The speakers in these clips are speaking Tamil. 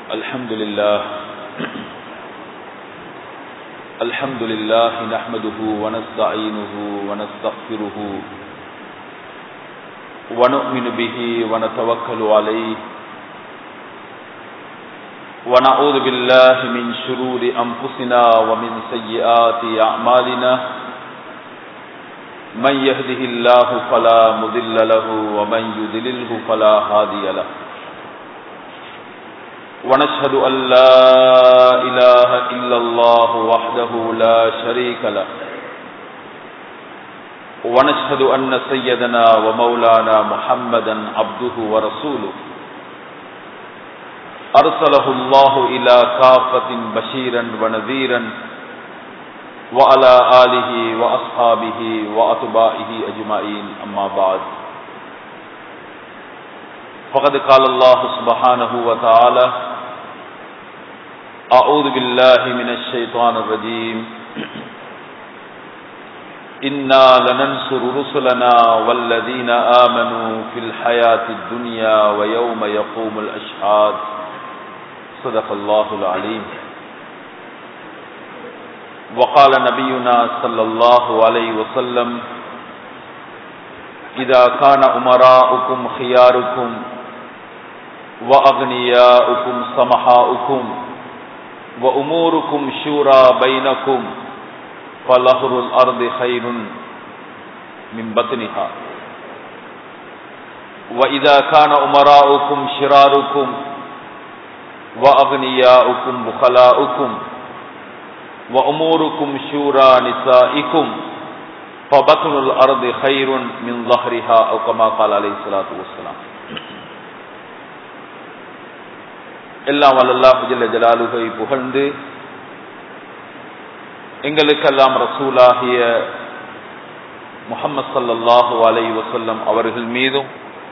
الحمد لله الحمد لله نحمده ونستعينه ونستغفره ونؤمن به ونتوكل عليه ونعوذ بالله من شرور أنفسنا ومن سيئات أعمالنا من يهده الله فلا مضل له ومن يضلله فلا هادي له ونشهد أن لا إله إلا الله وحده لا شريك له ونشهد أن سيدنا ومولانا محمدا عبده ورسوله أرسله الله إلى كافة بشيرا ونذيرا وعلى آله وأصحابه وأتباعه أجمعين أما بعد فقد قال الله سبحانه وتعالى أعوذ بالله من الشيطان الرجيم إنا لننصر رسلنا والذين آمنوا في الحياة الدنيا ويوم يقوم الأشهاد صدق الله العليم وقال نبينا صلى الله عليه وسلم إذا كان أمراؤكم خياركم وأغنياؤكم سمحاؤكم وأموركم شورى بينكم فلهر الأرض خير من بطنها وإذا كان أمراؤكم شراركم وأغنياؤكم بخلاؤكم وأموركم شورى نسائكم فبطن الأرض خير من ظهرها أو كما قال عليه الصلاة والسلام எல்லாம் வல்லல்லாஹு ஜல்ல ஜலாலுகை புகழ்ந்து எங்களுக்கெல்லாம் ரசூலாகிய முகமது சல்லல்லாஹு அலை வசல்லம் அவர்கள் மீதும்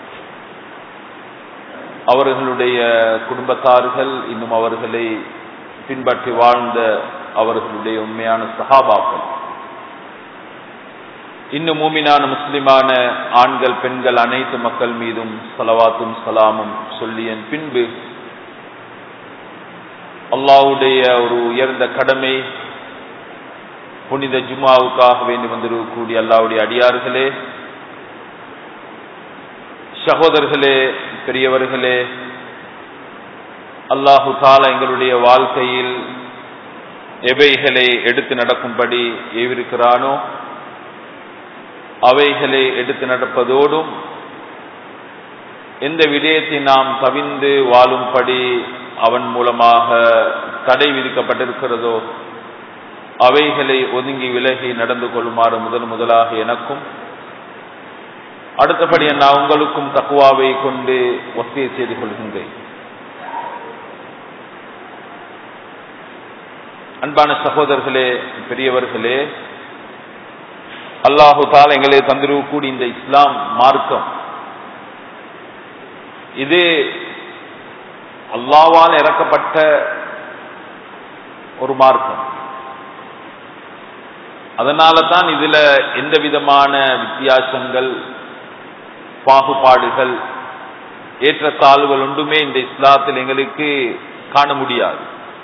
அவர்களுடைய குடும்பத்தார்கள் இன்னும் அவர்களை பின்பற்றி வாழ்ந்த அவர்களுடைய உண்மையான சகாபாக்கள் இன்னும் மூமினான முஸ்லிமான ஆண்கள் பெண்கள் அனைத்து மக்கள் மீதும் சலவாத்தும் சலாமும் சொல்லியன் பின்பு அல்லாவுடைய ஒரு உயர்ந்த கடமை புனித ஜுமாவுக்காக வேண்டி வந்திருக்கக்கூடிய அல்லாவுடைய அடியார்களே சகோதரர்களே பெரியவர்களே அல்லாஹு தாலா எங்களுடைய வாழ்க்கையில் எவைகளை எடுத்து நடக்கும்படி ஏவிருக்கிறானோ அவைகளை எடுத்து நடப்பதோடும் எந்த விடயத்தை நாம் கவிந்து வாழும்படி அவன் மூலமாக தடை விதிக்கப்பட்டிருக்கிறதோ அவைகளை ஒதுங்கி விலகி நடந்து கொள்ளுமாறு முதல் முதலாக எனக்கும் அடுத்தபடி நான் உங்களுக்கும் தக்குவாவை கொண்டு ஒத்தியை செய்து கொள்கின்றேன் அன்பான சகோதரர்களே பெரியவர்களே அல்லாஹு தால் எங்களை தந்திருக்கக்கூடிய இந்த இஸ்லாம் மார்க்கம் இது அல்லாவால் இறக்கப்பட்ட ஒரு மார்க்கம் அதனால தான் இதுல எந்த விதமான வித்தியாசங்கள் பாகுபாடுகள் ஏற்றத்தாழ்வுகள் ஒன்றுமே இந்த இஸ்லாத்தில் எங்களுக்கு காண முடியாது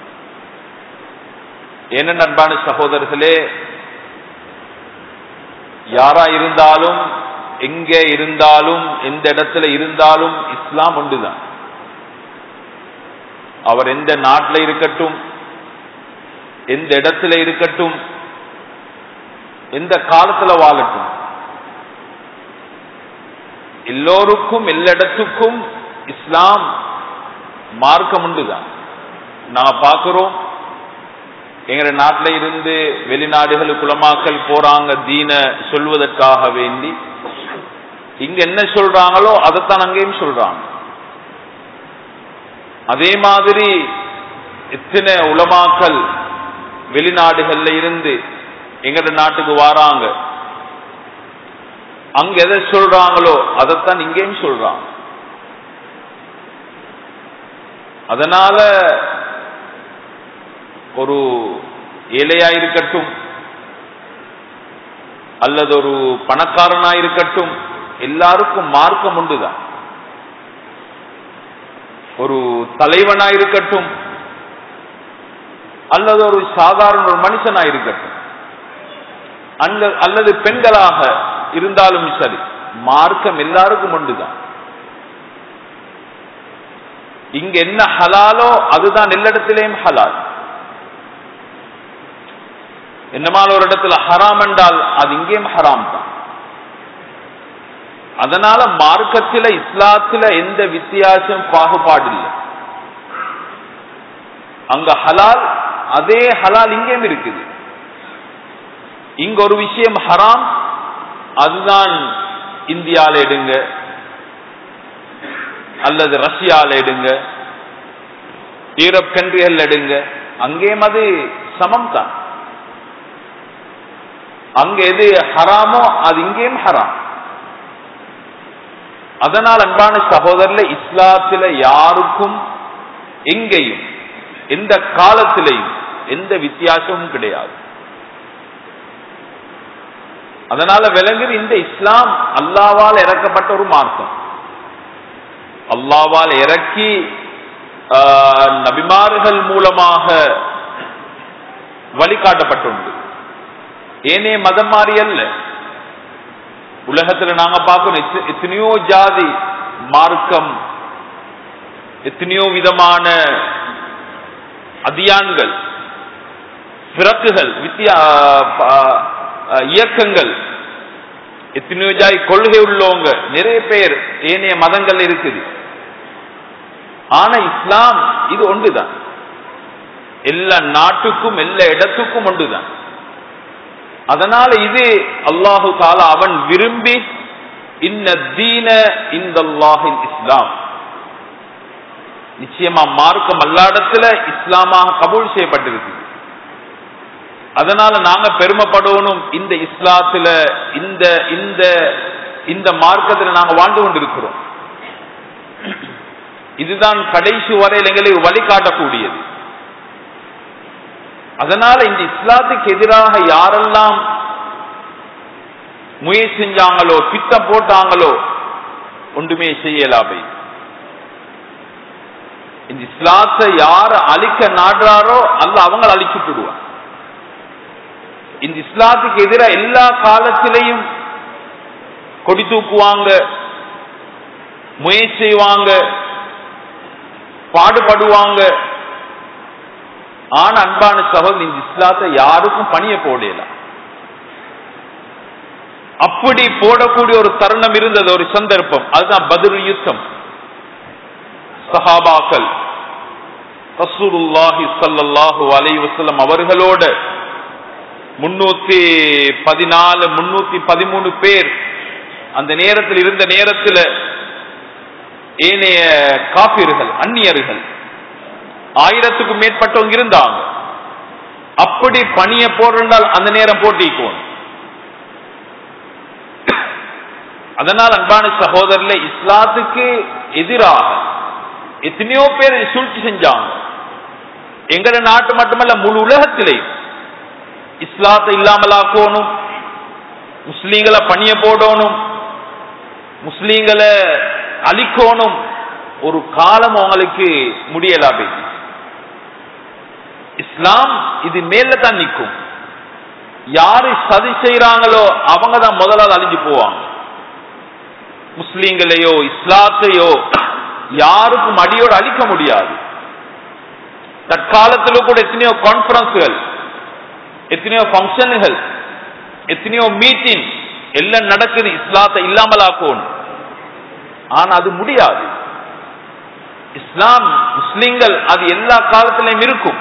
என்ன நண்பான சகோதரர்களே யாரா இருந்தாலும் எங்கே இருந்தாலும் எந்த இடத்துல இருந்தாலும் இஸ்லாம் ஒன்றுதான் அவர் எந்த நாட்டில் இருக்கட்டும் எந்த இடத்துல இருக்கட்டும் எந்த காலத்துல வாழட்டும் எல்லோருக்கும் எல்லா இஸ்லாம் மார்க்கம் உண்டுதான் நான் பார்க்கிறோம் எங்க நாட்டில் இருந்து வெளிநாடுகள் குலமாக்கல் போறாங்க தீன சொல்வதற்காக வேண்டி இங்க என்ன சொல்றாங்களோ அதைத்தான் அங்கேயும் சொல்றாங்க அதே மாதிரி எத்தனை உலமாக்கல் வெளிநாடுகள்ல இருந்து எங்கட நாட்டுக்கு வாராங்க அங்க எதை சொல்றாங்களோ அதைத்தான் இங்கேயும் சொல்றாங்க அதனால ஒரு ஏழையா இருக்கட்டும் அல்லது ஒரு பணக்காரனா இருக்கட்டும் எல்லாருக்கும் மார்க்கம் உண்டுதான் ஒரு தலைவனா இருக்கட்டும் அல்லது ஒரு சாதாரண ஒரு மனுஷனா இருக்கட்டும் அல்ல அல்லது பெண்களாக இருந்தாலும் சரி மார்க்கம் எல்லாருக்கும் ஒன்றுதான் இங்க என்ன ஹலாலோ அதுதான் எல்லா ஹலால் என்னமால ஒரு இடத்துல ஹராம் என்றால் அது இங்கேயும் ஹராம் தான் அதனால மார்க்கத்தில இஸ்லாத்துல எந்த வித்தியாசம் பாகுபாடு இல்லை அங்க ஹலால் அதே ஹலால் இங்கேயும் இருக்குது இங்க ஒரு விஷயம் ஹராம் அதுதான் இந்தியால எடுங்க அல்லது ரஷ்யால எடுங்க யூரோப் கண்ட்ரிகள் எடுங்க அங்கேயும் அது சமம் தான் அங்க எது ஹராமோ அது இங்கேயும் ஹராம் அதனால் அன்பான சகோதரர்ல இஸ்லாத்தில யாருக்கும் எங்கேயும் எந்த காலத்திலையும் எந்த வித்தியாசமும் கிடையாது அதனால விளங்குது இந்த இஸ்லாம் அல்லாவால் இறக்கப்பட்ட ஒரு மார்க்கம் அல்லாவால் இறக்கி நபிமார்கள் மூலமாக வழிகாட்டப்பட்டுண்டு ஏனே மதம் மாறி அல்ல உலகத்துல நாங்க பார்க்கணும் எத்தனையோ ஜாதி மார்க்கம் எத்தனையோ விதமான அதியான்கள் பிறக்குகள் வித்தியா இயக்கங்கள் எத்தனையோ ஜாதி கொள்கை உள்ளவங்க நிறைய பேர் ஏனைய மதங்கள் இருக்குது ஆனா இஸ்லாம் இது ஒன்றுதான் எல்லா நாட்டுக்கும் எல்லா இடத்துக்கும் ஒன்றுதான் அதனால இது அல்லாஹு தாலா அவன் விரும்பி இன்ன தீன இந்த அல்லாஹின் இஸ்லாம் நிச்சயமா மார்க்கம் அல்லாடத்துல இஸ்லாமாக கபூல் செய்யப்பட்டிருக்கு அதனால நாங்க பெருமைப்படணும் இந்த இஸ்லாத்துல இந்த இந்த இந்த மார்க்கத்துல நாங்க வாழ்ந்து கொண்டிருக்கிறோம் இதுதான் கடைசி வரையில் எங்களை வழிகாட்டக்கூடியது அதனால இந்த இஸ்லாத்துக்கு எதிராக யாரெல்லாம் முயற்சி செஞ்சாங்களோ திட்டம் போட்டாங்களோ ஒன்றுமே செய்யலாமை இந்த இஸ்லாத்தை யார அழிக்க நாடுறாரோ அல்ல அவங்க அழிச்சுட்டுடுவார் இந்த இஸ்லாத்துக்கு எதிராக எல்லா காலத்திலையும் கொடி தூக்குவாங்க முயற்சி செய்வாங்க பாடுபடுவாங்க ஆனா அன்பான சகோதரன் இந்த இஸ்லாத்தை யாருக்கும் பணிய போடல அப்படி போடக்கூடிய ஒரு தருணம் இருந்தது ஒரு சந்தர்ப்பம் அதுதான் பதில் யுத்தம் சஹாபாக்கள் ரசூலுல்லாஹி ஸல்லல்லாஹு அலைஹி வஸல்லம் அவர்களோட முன்னூத்தி பதினாலு முன்னூத்தி பதிமூணு பேர் அந்த நேரத்தில் இருந்த நேரத்தில் ஏனைய காப்பீர்கள் அந்நியர்கள் ஆயிரத்துக்கும் மேற்பட்டவங்க இருந்தாங்க அப்படி பணிய போடுறால் அந்த நேரம் போட்டிக்குவோம் அதனால் அன்பான சகோதரர்ல இஸ்லாத்துக்கு எதிராக எத்தனையோ பேர் சூழ்ச்சி செஞ்சாங்க எங்கட நாட்டு மட்டுமல்ல முழு உலகத்திலே இஸ்லாத்தை இல்லாமலாக்கணும் முஸ்லீம்களை பணிய போடணும் முஸ்லீம்களை அழிக்கணும் ஒரு காலம் அவங்களுக்கு முடியலாமே இஸ்லாம் இது மேல தான் நிற்கும் யாரு சதி செய்யறாங்களோ அவங்க தான் முதலாவது அழிஞ்சு போவாங்க முஸ்லீம்களையோ இஸ்லாத்தையோ யாருக்கும் அடியோடு அழிக்க முடியாது தற்காலத்தில் கூட எத்தனையோ கான்பரன்ஸ்கள் எத்தனையோ பங்கனுகள் எத்தனையோ மீட்டிங் எல்லாம் நடக்குது இஸ்லாத்தை இல்லாமலாக்கணும் ஆனா அது முடியாது இஸ்லாம் முஸ்லிம்கள் அது எல்லா காலத்திலையும் இருக்கும்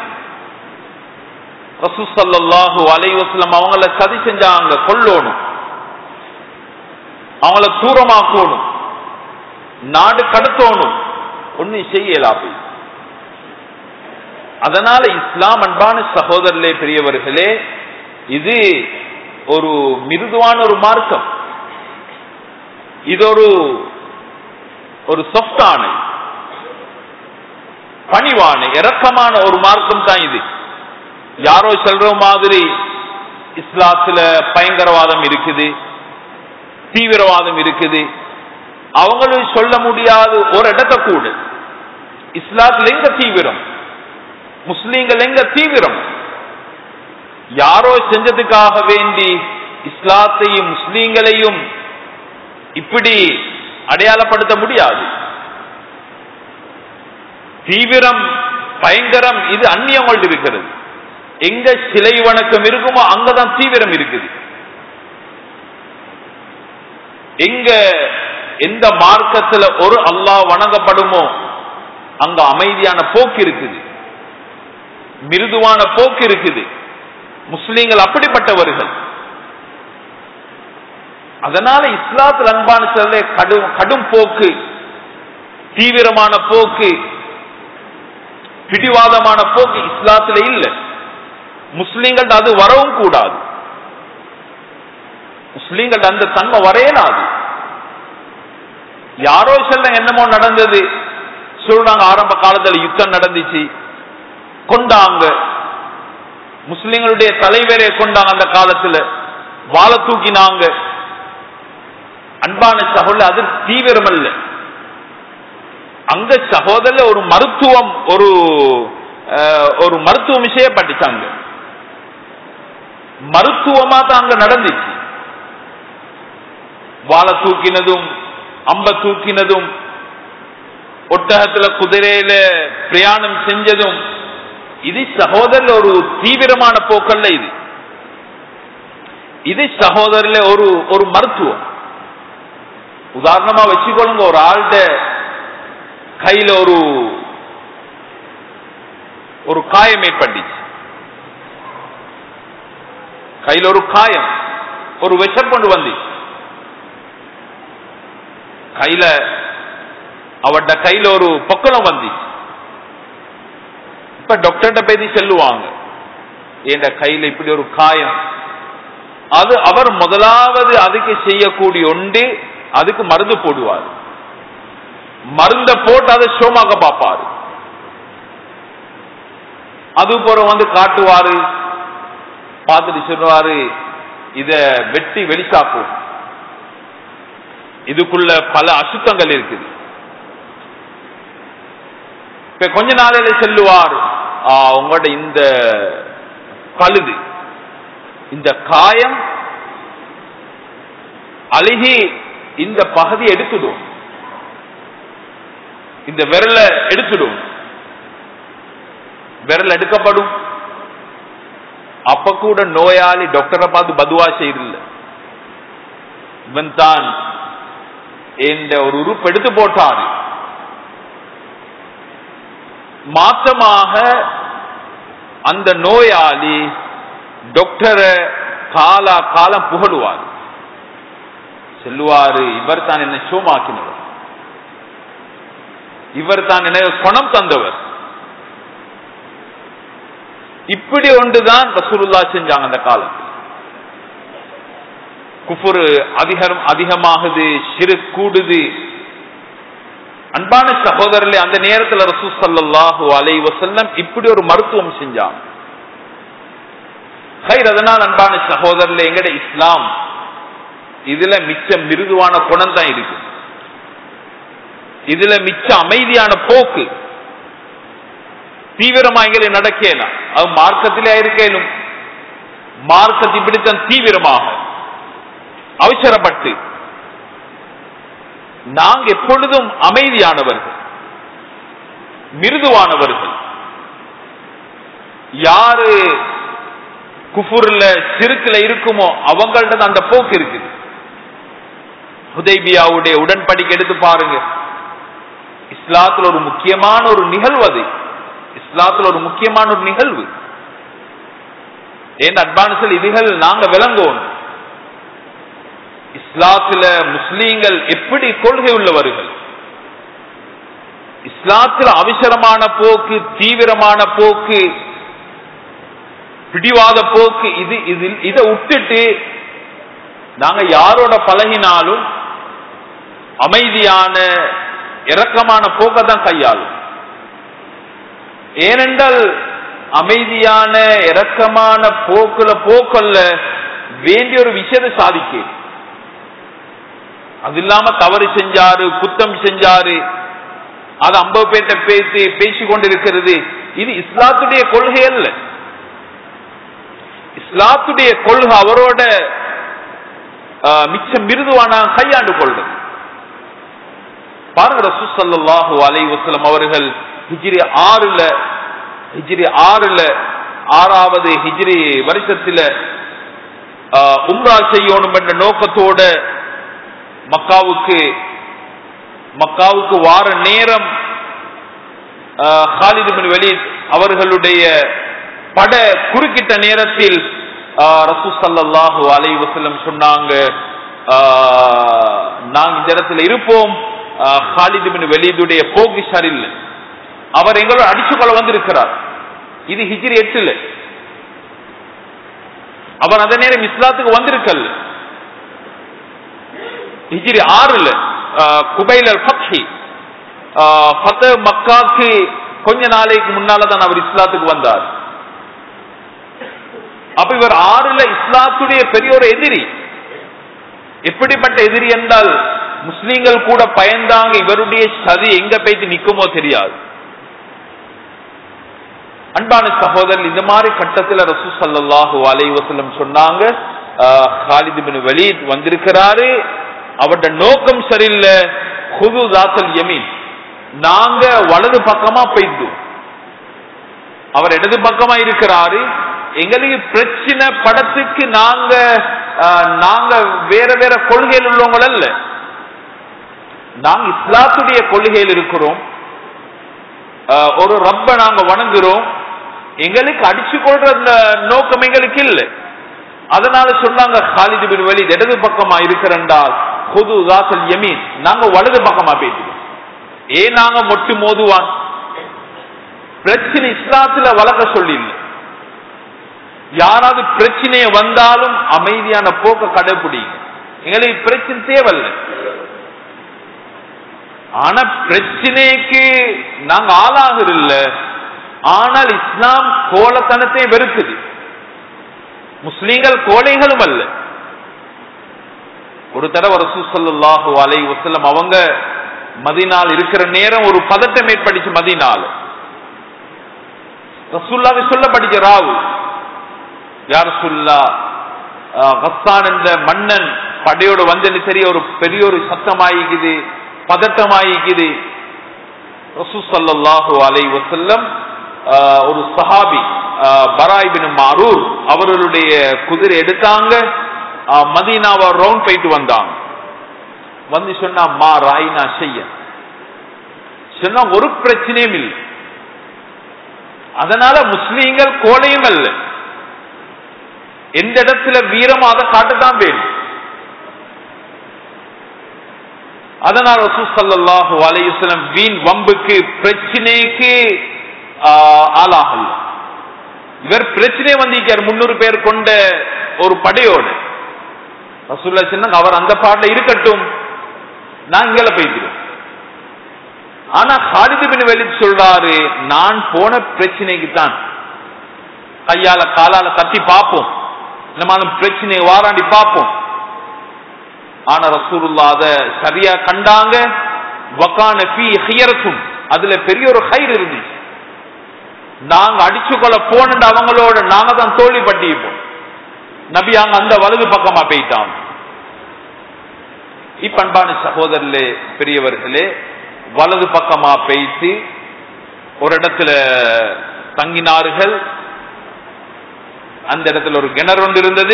ரசூசல்லாஹு அலைவசலம் அவங்கள சதி செஞ்சாங்க கொல்லணும் அவங்கள தூரமாக்கணும் நாடு கடத்தணும் ஒன்னும் செய்யலாது அதனால இஸ்லாம் அன்பான சகோதரர்களே பெரியவர்களே இது ஒரு மிருதுவான ஒரு மார்க்கம் இது ஒரு ஒரு சொஃப்டான பணிவான இறக்கமான ஒரு மார்க்கம் தான் இது யாரோ சொல்ற மாதிரி இஸ்லாத்துல பயங்கரவாதம் இருக்குது தீவிரவாதம் இருக்குது அவங்களும் சொல்ல முடியாது ஒரு இடத்த கூட இஸ்லாத்துல எங்க தீவிரம் முஸ்லீம்கள் எங்க தீவிரம் யாரோ செஞ்சதுக்காக வேண்டி இஸ்லாத்தையும் முஸ்லீம்களையும் இப்படி அடையாளப்படுத்த முடியாது தீவிரம் பயங்கரம் இது அந்நியங்கள்ட்ட இருக்கிறது எங்க சிலை வணக்கம் இருக்குமோ அங்கதான் தீவிரம் இருக்குது எங்க எந்த மார்க்கத்துல ஒரு அல்லாஹ் வணங்கப்படுமோ அங்க அமைதியான போக்கு இருக்குது மிருதுவான போக்கு இருக்குது முஸ்லீம்கள் அப்படிப்பட்டவர்கள் அதனால இஸ்லாத்தில் அன்பான சொல்ல கடும் கடும் போக்கு தீவிரமான போக்கு பிடிவாதமான போக்கு இஸ்லாத்துல இல்ல முஸ்லீம்கள் அது வரவும் கூடாது முஸ்லீம்கள் அந்த தன்மை வரையலாது யாரோ சொல்ல என்னமோ நடந்தது சொல்றாங்க ஆரம்ப காலத்துல யுத்தம் நடந்துச்சு கொண்டாங்க முஸ்லிம்களுடைய தலைவரே கொண்டாங்க அந்த காலத்துல வாழ தூக்கினாங்க அன்பான சகோதர அது தீவிரம் அல்ல அங்க சகோதர ஒரு மருத்துவம் ஒரு ஒரு மருத்துவம் செய்யப்பட்டுச்சாங்க மருத்துவமா தான் அங்க நடந்துச்சு வாழை தூக்கினதும் அம்ப தூக்கினதும் ஒட்டகத்துல குதிரையில பிரயாணம் செஞ்சதும் இது சகோதரில் ஒரு தீவிரமான போக்கல்ல இது இது சகோதரில் ஒரு ஒரு மருத்துவம் உதாரணமா வச்சுக்கொள்ளுங்க ஒரு ஆள்கிட்ட கையில ஒரு ஒரு காயம் ஏற்பட்டுச்சு கையில ஒரு காயம் ஒரு விஷம் கொண்டு வந்துச்சு கையில அவட்ட கையில ஒரு பொக்கலம் வந்துச்சு இப்ப டாக்டர்கிட்ட பேசி செல்லுவாங்க என் கையில இப்படி ஒரு காயம் அது அவர் முதலாவது அதுக்கு செய்யக்கூடிய ஒன்று அதுக்கு மருந்து போடுவார் மருந்த போட்டு அதை சோமாக்க பார்ப்பாரு அது போற வந்து காட்டுவாரு பார்த்துட்டு சொல்லுவாரு இத வெட்டி வெளிச்சாக்கும் இதுக்குள்ள பல அசுத்தங்கள் இருக்குது இப்ப கொஞ்ச நாளையில செல்லுவார் உங்களோட இந்த கழுது இந்த காயம் அழுகி இந்த பகுதி எடுத்துடும் இந்த விரல எடுத்துடும் விரல் எடுக்கப்படும் அப்ப கூட நோயாளி டாக்டரை பார்த்து பதுவா செய்யறதில்ல இவன் தான் இந்த ஒரு உறுப்பு எடுத்து போட்டாரு மாற்றமாக அந்த நோயாளி டாக்டரை காலா காலம் புகழுவார் செல்லுவாரு இவர் தான் என்னை சோமாக்கினவர் இவர் தான் என்ன குணம் தந்தவர் இப்படி ஒன்றுதான் ரசூலுல்லா செஞ்சாங்க அந்த காலத்தில் குஃபுரு அதிகம் அதிகமாகுது சிறு கூடுது அன்பான சகோதரர்களே அந்த நேரத்தில் ரசூ சல்லாஹூ அலை வசல்லம் இப்படி ஒரு மருத்துவம் செஞ்சாங்க ஹைர் அதனால் அன்பான சகோதரர்களே எங்கட இஸ்லாம் இதுல மிச்ச மிருதுவான குணம் தான் இருக்கு இதுல மிச்ச அமைதியான போக்கு தீவிரமா எங்களை நடக்கலாம் அது மார்க்கத்திலே இருக்கலும் மார்க்கத்தை இப்படித்தான் தீவிரமாக அவசரப்பட்டு நாங்க எப்பொழுதும் அமைதியானவர்கள் மிருதுவானவர்கள் யாரு குஃபுர்ல சிறுக்குல இருக்குமோ அவங்கள்ட்ட அந்த போக்கு இருக்குது ஹுதைபியாவுடைய உடன்படிக்கை எடுத்து பாருங்க இஸ்லாத்துல ஒரு முக்கியமான ஒரு நிகழ்வு அது இஸ்லாத்துல ஒரு முக்கியமான ஒரு நிகழ்வு ஏன் அட்வான்ஸில் இதுகள் நாங்க விளங்குவோம் இஸ்லாத்துல முஸ்லீம்கள் எப்படி கொள்கை உள்ளவர்கள் இஸ்லாத்துல அவசரமான போக்கு தீவிரமான போக்கு பிடிவாத போக்கு இது இதில் இதை விட்டுட்டு நாங்க யாரோட பழகினாலும் அமைதியான இரக்கமான போக்கை தான் கையாளும் ஏனென்றால் அமைதியான இரக்கமான போக்குல போக்கல்ல வேண்டிய ஒரு விஷயத்தை சாதிக்க அது இல்லாம தவறு செஞ்சாரு குத்தம் செஞ்சாரு அது ஐம்பது பேர்ட்ட பேசி பேசிக் கொண்டிருக்கிறது இது இஸ்லாத்துடைய கொள்கை அல்ல இஸ்லாத்துடைய கொள்கை அவரோட ஆஹ், மிச்ச மிருதுவான கையாண்டு கொள்வது பாருங்க ரசூசல்லாஹு அலை வசலம் அவர்கள் ஹிஜ்ரி ஆறுல ஹிஜ்ரி ஆறுல ஆறாவது ஹிஜ்ரி வருஷத்துல ஆஹ், உம்ரா செய்யணும் என்ற நோக்கத்தோட மக்காவுக்கு மக்காவுக்கு வார நேரம் ஹாலிது பின் வலீத் அவர்களுடைய பட குறுக்கிட்ட நேரத்தில் ரசூ சல்லாஹூ அலை வசல்லம் சொன்னாங்க ஆஹ், நாங்க இந்த இடத்துல இருப்போம் ஹாலிது பின் வலீதுடைய போக்கு சரியில்லை அவர் எங்களோட அடிச்சு கொள்ள வந்திருக்கிறார் இது ஹிஜ்ரி எட்டுல அவர் அந்த நேரம் இஸ்லாத்துக்கு வந்திருக்கல் ஹிஜ்ரி ஆறுல குபைல் அல் ஃபத்ஹி ஆஹ், ஃபத்த மக்காக்கு கொஞ்ச நாளைக்கு முன்னால தான் அவர் இஸ்லாத்துக்கு வந்தார் அப்ப இவர் ஆறுல இஸ்லாத்துடைய பெரிய ஒரு எதிரி எப்படிப்பட்ட எதிரி என்றால் முஸ்லீம்கள் கூட பயந்தாங்க இவருடைய சதி எங்க போயிட்டு நிக்குமோ தெரியாது அன்பான சகோதரர் இந்த மாதிரி கட்டத்துல ரசூ சல்லாஹூ அலை வசல்லம் சொன்னாங்க ஆஹ், ஹாலித் பின் வலீத் வந்திருக்கிறாரு அவருடைய நோக்கம் சரியில்லை ஹுது தாசல் யமீன் நாங்க வலது பக்கமா போயிட்டோம் அவர் இடது பக்கமா இருக்கிறாரு எங்களுக்கு பிரச்சனை படத்துக்கு நாங்க ஆஹ், நாங்க வேற வேற கொள்கையில் உள்ளவங்க அல்ல நாங்க இஸ்லாத்துடைய கொள்கையில் இருக்கிறோம் ஆஹ், ஒரு ரப்ப நாங்க வணங்குறோம் எங்களுக்கு அடிச்சு கொள்ற அந்த நோக்கம் எங்களுக்கு இல்லை அதனால சொன்னாங்க ஹாலிது பின் வலீத் இடது பக்கமா இருக்கிறண்டால் பொது தாசல் யமீன் நாங்க வலது பக்கமா போயிட்டு ஏன் நாங்க மொட்டு மோதுவான் பிரச்சனை இஸ்லாத்துல வளர்க்க சொல்லி இல்லை யாராவது பிரச்சனைய வந்தாலும் அமைதியான போக்க கடைபிடிங்க எங்களுக்கு பிரச்சனை தேவையில்லை ஆனா பிரச்சனைக்கு நாங்க ஆளாகிறதில்ல ஆனால் இஸ்லாம் கோலத்தனத்தை வெறுக்குது முஸ்லீம்கள் கோழைகளும் அல்ல ஒரு தடவை ரசூசல்லாஹு அலை வசல்லம் அவங்க மதினால் இருக்கிற நேரம் ஒரு பதட்டம் ஏற்பட்டுச்சு மதினால் ரசூல்லாவை சொல்ல படிச்ச ராவு யார் சொல்லா கஸ்தான் என்ற மன்னன் படையோடு வந்தன்னு சரி ஒரு பெரிய ஒரு சத்தமாயிக்குது பதட்டமாயிக்குது ரசூ சல்லாஹூ அலை வசல்லம் ஆஹ், ஒரு சஹாபி பராய் பின் மாரூர் அவர்களுடைய குதிரை எடுத்தாங்க ஆஹ், மதீனாவை ரவுண்ட் போயிட்டு வந்தாங்க வந்து சொன்னா மா ராயினா செய்ய சொன்னா ஒரு பிரச்சனையும் இல்லை அதனால முஸ்லீம்கள் கோழையும் அல்ல எந்த இடத்துல வீரம் அதை காட்டத்தான் வேணும் அதனால ரசூ ஸல்லல்லாஹு அலைஹி வஸல்லம் வீண் வம்புக்கு பிரச்சனைக்கு ஆஹ், ஆளாகல இவர் பிரச்சனை வந்திருக்கார் முன்னூறு பேர் கொண்ட ஒரு படையோடு ரசூல்லா சொன்னாங்க அவர் அந்த பாடல இருக்கட்டும் நான் இங்கல போய்க்கிறேன் ஆனா ஹாலிது பின் வெளித் சொல்றாரு நான் போன பிரச்சனைக்கு தான் கையால காலால தட்டி பார்ப்போம் நம்ம பிரச்சனையை வாராண்டி பார்ப்போம் ஆனா ரசூலுல்லா அத சரியா கண்டாங்க வக்கான ஃபீ ஹியரத்தும் அதுல பெரிய ஒரு ஹைர் இருந்துச்சு நாங்க அடிச்சு கொள்ள போனது அவங்களோட நாங்க தான் தோல்வி பட்டிப்போம் நபி அங்க அந்த வலது பக்கமா போயிட்டாங்க இப்ப அன்பான சகோதரர்களே பெரியவர்களே வலது பக்கமா பெய்த்து ஒரு இடத்துல தங்கினார்கள் அந்த இடத்துல ஒரு கிணறு ஒன்று இருந்தது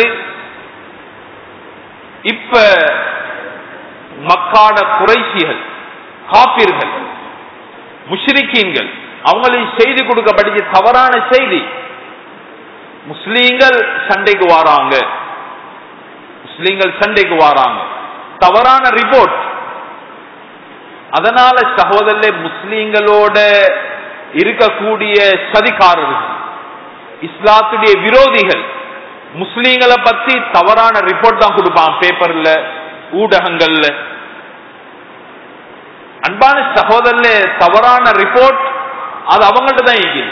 இப்ப மக்காட குறைசிகள் காப்பீர்கள் முஷ்ரிக்கீன்கள் அவங்களுக்கு செய்தி கொடுக்கப்பட்ட தவறான செய்தி முஸ்லீம்கள் சண்டைக்கு வாராங்க முஸ்லீம்கள் சண்டைக்கு வாராங்க தவறான ரிப்போர்ட் அதனால சகோதரர்களே முஸ்லீம்களோட இருக்கக்கூடிய சதிகாரர்கள் இஸ்லாத்துடைய விரோதிகள் முஸ்லீம்களை பத்தி தவறான ரிப்போர்ட் தான் கொடுப்பான் பேப்பர்ல ஊடகங்கள்ல அன்பான சகோதரர்களே தவறான ரிப்போர்ட் அது அவங்கள்ட்ட தான் இருக்குது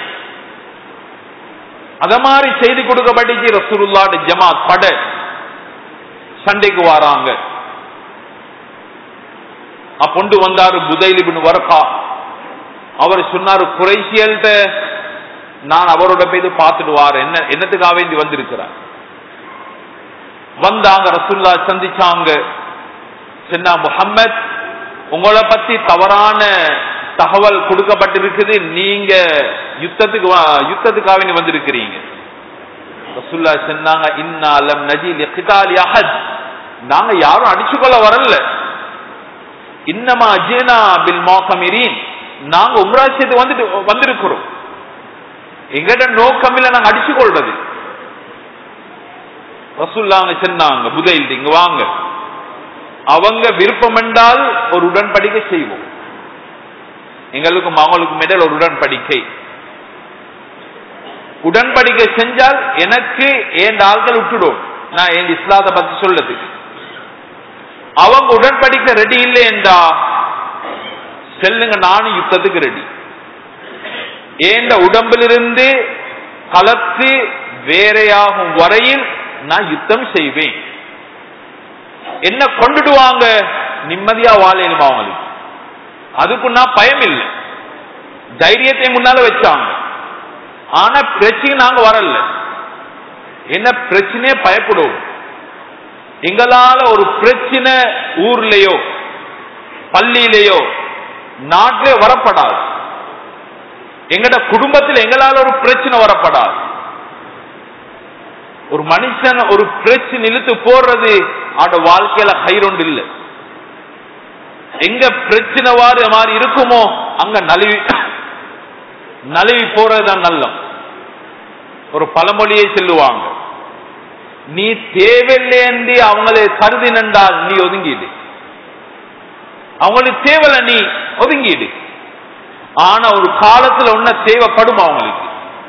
அத மாதிரி செய்தி கொடுக்கப்பட்டுச்சு ரசூலுல்லாட ஜமாத் பட சண்டைக்கு வாராங்க அப்பொண்டு வந்தாரு புதைலிபின் வரக்கா அவர் சொன்னாரு குறைசியல்கிட்ட நான் அவரோட போய் பார்த்துட்டு வாரேன் என்ன என்னத்துக்காக வேண்டி வந்திருக்கிறார் வந்தாங்க ரசுல்லா சந்திச்சாங்க சொன்னா முஹம்மத் உங்களை பத்தி தவறான தகவல் கொடுக்கப்பட்டிருக்குது நீங்க யுத்தத்துக்கு வா- யுத்தத்துக்காக வேண்டி வந்திருக்கிறீங்க ரசுல்லா சொன்னாங்க இன்னாலம் நஜீல் கிதாலி அஹத் நாங்க யாரும் அடிச்சுக்கொள்ள வரல இன்னமா அஜேனா பில் மோசமிரீன் நாங்க உம்ராசியத்துக்கு வந்துட்டு வந்திருக்கிறோம் எங்கட நோக்கம் இல்ல நாங்க அடிச்சு கொள்றது ரசுல்லாங்க சொன்னாங்க புதையில் இங்க வாங்க அவங்க விருப்பம் என்றால் ஒரு உடன்படிக்கை செய்வோம் எங்களுக்கும் அவங்களுக்கும் இடையில் ஒரு உடன்படிக்கை உடன்படிக்கை செஞ்சால் எனக்கு ஏன் ஆள்கள் விட்டுடும் நான் என் இஸ்லாத்தை பத்தி சொல்லதுக்கு அவங்க உடன்படிக்கை ரெடி இல்லை என்றா செல்லுங்க நானும் யுத்தத்துக்கு ரெடி ஏண்ட உடம்பிலிருந்து கலத்து வேறையாகும் வரையில் நான் யுத்தம் செய்வேன் என்ன கொண்டுடுவாங்க நிம்மதியா வாழையிலும் அவங்களுக்கு அதுக்கு நான் பயம் இல்லை தைரியத்தை முன்னால வச்சாங்க ஆனா பிரச்சனை நாங்க வரல என்ன பிரச்சனையே பயப்படுவோம் எங்களால ஒரு பிரச்சனை ஊர்லயோ பள்ளியிலேயோ நாட்டிலே வரப்படாது எங்கட குடும்பத்தில் எங்களால ஒரு பிரச்சனை வரப்படாது ஒரு மனுஷன் ஒரு பிரச்சனை இழுத்து போடுறது அவனோட வாழ்க்கையில கயிறொண்டு இல்லை எங்க பிரச்சனை வாரு மாதிரி இருக்குமோ அங்க நழுவி நழுவி போறதுதான் நல்லம் ஒரு பழமொழியை சொல்லுவாங்க நீ தேவையில்லையன்றி அவங்களை கருதி நின்றால் நீ ஒதுங்கிடு அவங்களுக்கு தேவையில்ல நீ ஒதுங்கிடு ஆனா ஒரு காலத்துல ஒன்ன தேவைப்படும் அவங்களுக்கு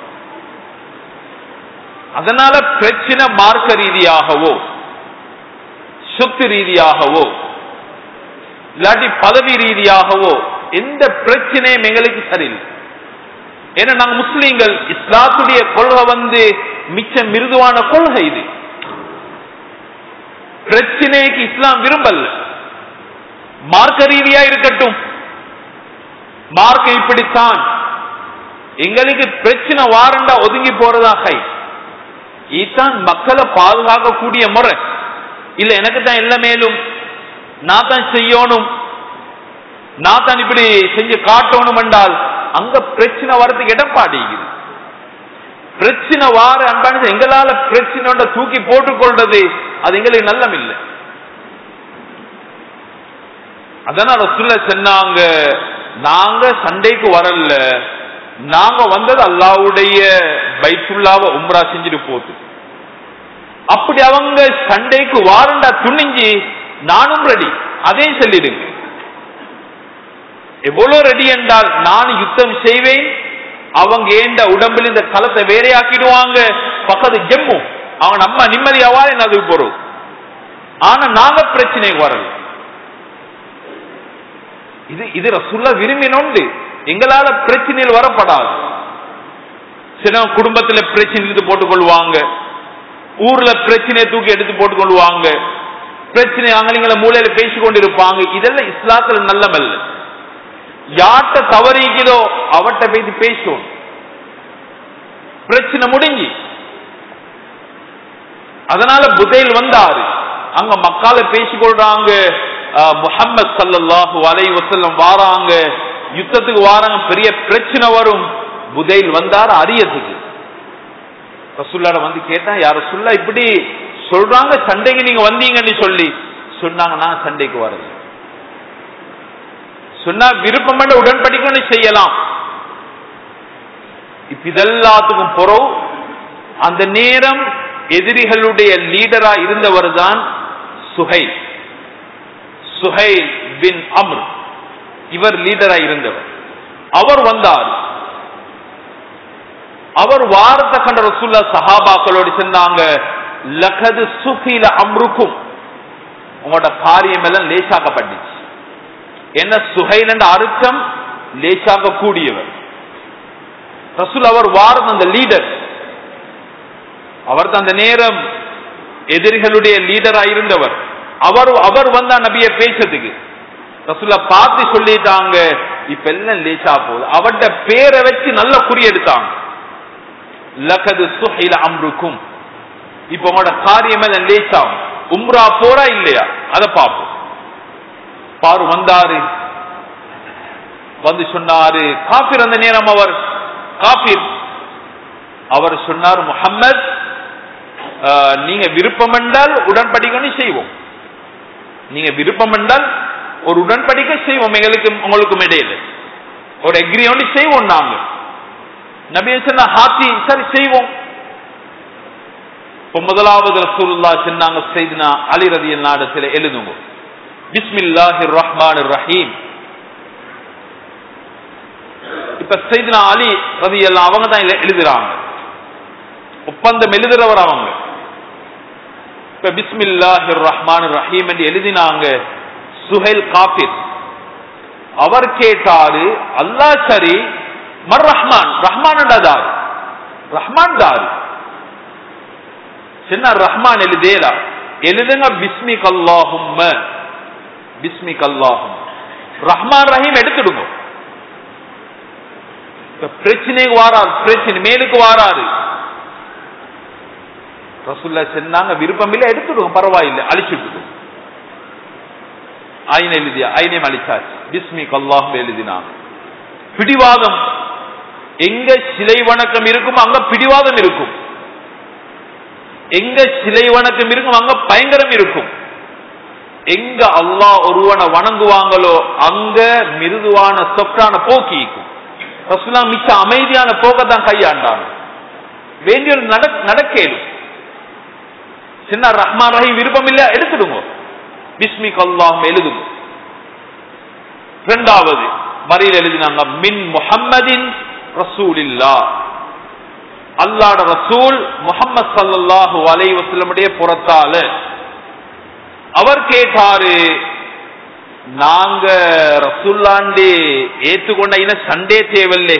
அதனால பிரச்சனை மார்க்க ரீதியாகவோ சொத்து ரீதியாகவோ இல்லாட்டி பதவி ரீதியாகவோ எந்த பிரச்சனையும் எங்களுக்கு சரியில்லை ஏன்னா நாங்க முஸ்லீம்கள் இஸ்லாத்துடைய கொள்கை வந்து மிச்ச மிருதுவான கொள்கை இது பிரச்சனைக்கு இஸ்லாம் விரும்பல மார்க்க ரீதியா இருக்கட்டும் மார்க்கம் இப்படித்தான் எங்களுக்கு பிரச்சனை வாரண்டா ஒதுங்கி போறதா கை இதுதான் மக்களை பாதுகாக்கக்கூடிய முறை இல்ல எனக்கு தான் எல்லாம் மேலும் நான் தான் செய்யணும் நான் தான் இப்படி செஞ்சு காட்டணும் என்றால் அங்க பிரச்சனை வரதுக்கு இடப்பாடிக்குது பிரச்சனை வார அன்பானது எங்களால பிரச்சனை தூக்கி போட்டுக்கொள்றது அது எங்களுக்கு நல்லம் இல்லை அதனால சொல்ல சொன்னாங்க நாங்க சண்டைக்கு வரல நாங்க வந்தது அல்லாவுடைய பைத்துல்லாவ உம்ரா செஞ்சுட்டு போகுது அப்படி அவங்க சண்டைக்கு வாரண்டா துணிஞ்சு நானும் ரெடி அதையும் சொல்லிடுங்க எவ்வளவு ரெடி என்றால் நான் யுத்தம் செய்வேன் அவங்க ஏண்ட உடம்பில் இந்த களத்தை வேறையாக்கிடுவாங்க பக்கத்து ஜம்மு அவங்க நம்ம நிம்மதியாவா அதுக்கு போறோம் ஆனா நாங்க பிரச்சனைக்கு வரல இது இது ரசுல்லா விரும்பினோண்டு எங்களால பிரச்சனையில் வரப்படாது சில குடும்பத்துல பிரச்சனை எடுத்து போட்டுக் கொள்வாங்க ஊர்ல பிரச்சனையை தூக்கி எடுத்து போட்டுக் கொள்வாங்க பிரச்சனை அங்கலிங்கள மூலையில பேசிக் கொண்டிருப்பாங்க இதெல்லாம் இஸ்லாத்துல நல்லமல்ல யார்கிட்ட தவறிக்குதோ அவட்ட பேசி பேசுவோம் பிரச்சனை முடிஞ்சு அதனால புதைல் வந்தாரு அங்க மக்கால பேசிக்கொள்றாங்க முஹம்மது சல்லல்லாஹு அலை வசல்லம் வாராங்க யுத்தத்துக்கு வாராங்க பெரிய பிரச்சனை வரும் புதைல் வந்தாரு அரியத்துக்கு ரசுல்லாட வந்து கேட்டேன் யார சொல்ல இப்படி சொல்றாங்க சண்டைக்கு நீங்க வந்தீங்கன்னு சொல்லி சொன்னாங்க நான் சண்டைக்கு வரல சொன்னா விருப்பம் உடன்படிக்கை செய்யலாம் இப்ப இதெல்லாத்துக்கும் பொறவு அந்த நேரம் எதிரிகளுடைய லீடரா இருந்தவர் தான் சுஹைல் சுஹைல் பின் அம்ர் இவர் லீடரா இருந்தவர் அவர் வந்தார் அவர் வாரத்தை கண்ட ரசூல்லா சஹாபாக்களோடு சொன்னாங்க லகது சுகில அம்ருக்கும் உங்களோட காரியம் எல்லாம் லேசாக்கப்பட்டுச்சு என்ன சுஹைல் என்ற அர்த்தம் லேசாக்க கூடியவர் ரசூல் அவர் வாரம் அந்த லீடர் அவர் அந்த நேரம் எதிரிகளுடைய லீடரா இருந்தவர் அவர் அவர் வந்தா நபிய பேசுறதுக்கு ரசூல்லா பார்த்து சொல்லிட்டாங்க இப்ப எல்லாம் லேசா போகுது அவட பேரை வச்சு நல்ல குறி எடுத்தாங்க லகது சுஹைல அம்ருக்கும் இப்ப உங்களோட காரியம் எல்லாம் லேசாகும் உம்ரா போறா இல்லையா அதை பார்ப்போம் பாரு வந்தாரு வந்து சொன்னாரு காபிர் அந்த நேரம் அவர் காபிர் அவர் சொன்னார் முகம்மது நீங்க விருப்பம் என்றால் உடன்படிக்கை செய்வோம் நீங்க விருப்பம் என்றால் ஒரு உடன்படிக்கை செய்வோம் எங்களுக்கு உங்களுக்கும் இடையில ஒரு எக்ரிமெண்ட் செய்வோம் நாங்க நபி சொன்ன ஹாத்தி சரி செய்வோம் இப்ப முதலாவது ரசூலுல்லா சொன்னாங்க செய்தினா அலி ரதி நாடத்தில் எழுதுங்க பிஸ்மில்லாஹிர் ரஹ்மான் ரஹீம் இப்ப செய்தினா அலி ரதி எல்லாம் அவங்க தான் எழுதுறாங்க ஒப்பந்தம் எழுதுறவர் அவங்க இப்ப பிஸ்மில்லாஹிர் ரஹ்மான் ரஹீம் என்று எழுதினாங்க சுஹைல் காபிர் அவர் கேட்டாரு அல்லாஹ் சரி மர் ரஹ்மான் ரஹ்மான் தாரு ரஹ்மான் தாரு சின்ன ரஹ்மான் எழுதேலா எழுதுங்க பிஸ்மி கல்லாஹும் பிஸ்மி கல்லாஹும் ரஹ்மான் ரஹீம் எடுத்துடுங்க பிரச்சனைக்கு வாராது பிரச்சனை மேலுக்கு வாராது ரசுல்லா சொன்னாங்க விருப்பம் இல்லை எடுத்துடுங்க பரவாயில்லை அழிச்சுட்டு ஐன எழுதியா ஐனையும் அழிச்சாச்சு பிஸ்மி கல்லாஹும் எழுதினாங்க பிடிவாதம் எங்க சிலை வணக்கம் இருக்கும் அங்க பிடிவாதம் இருக்கும் எங்க சிலை வணக்கம் இருக்கும் அங்க பயங்கரம் இருக்கும் எங்க அல்லாஹ் ஒருவனை வணங்குவாங்களோ அங்க மிருதுவான சொற்றான போக்கி இருக்கும் ரசுல்லா மிச்ச அமைதியான போக்கத்தான் கையாண்டாங்க வேண்டிய நடக்கேடும் சின்ன ரஹ்மான் ரஹீம் விருப்பம் இல்ல எடுத்துடுங்க பிஸ்மி கல்லாம் எழுதுங்க இரண்டாவது வரியில் எழுதினாங்க மின் முஹம்மதின் ரசூலில்லா அல்லாட ரசூல் முகமது சல்லாஹூ அலை வசலமுடைய புறத்தால அவர் கேட்டாரு நாங்க ரசூல்லாண்டே ஏத்துக்கொண்ட இன சண்டே தேவையில்லை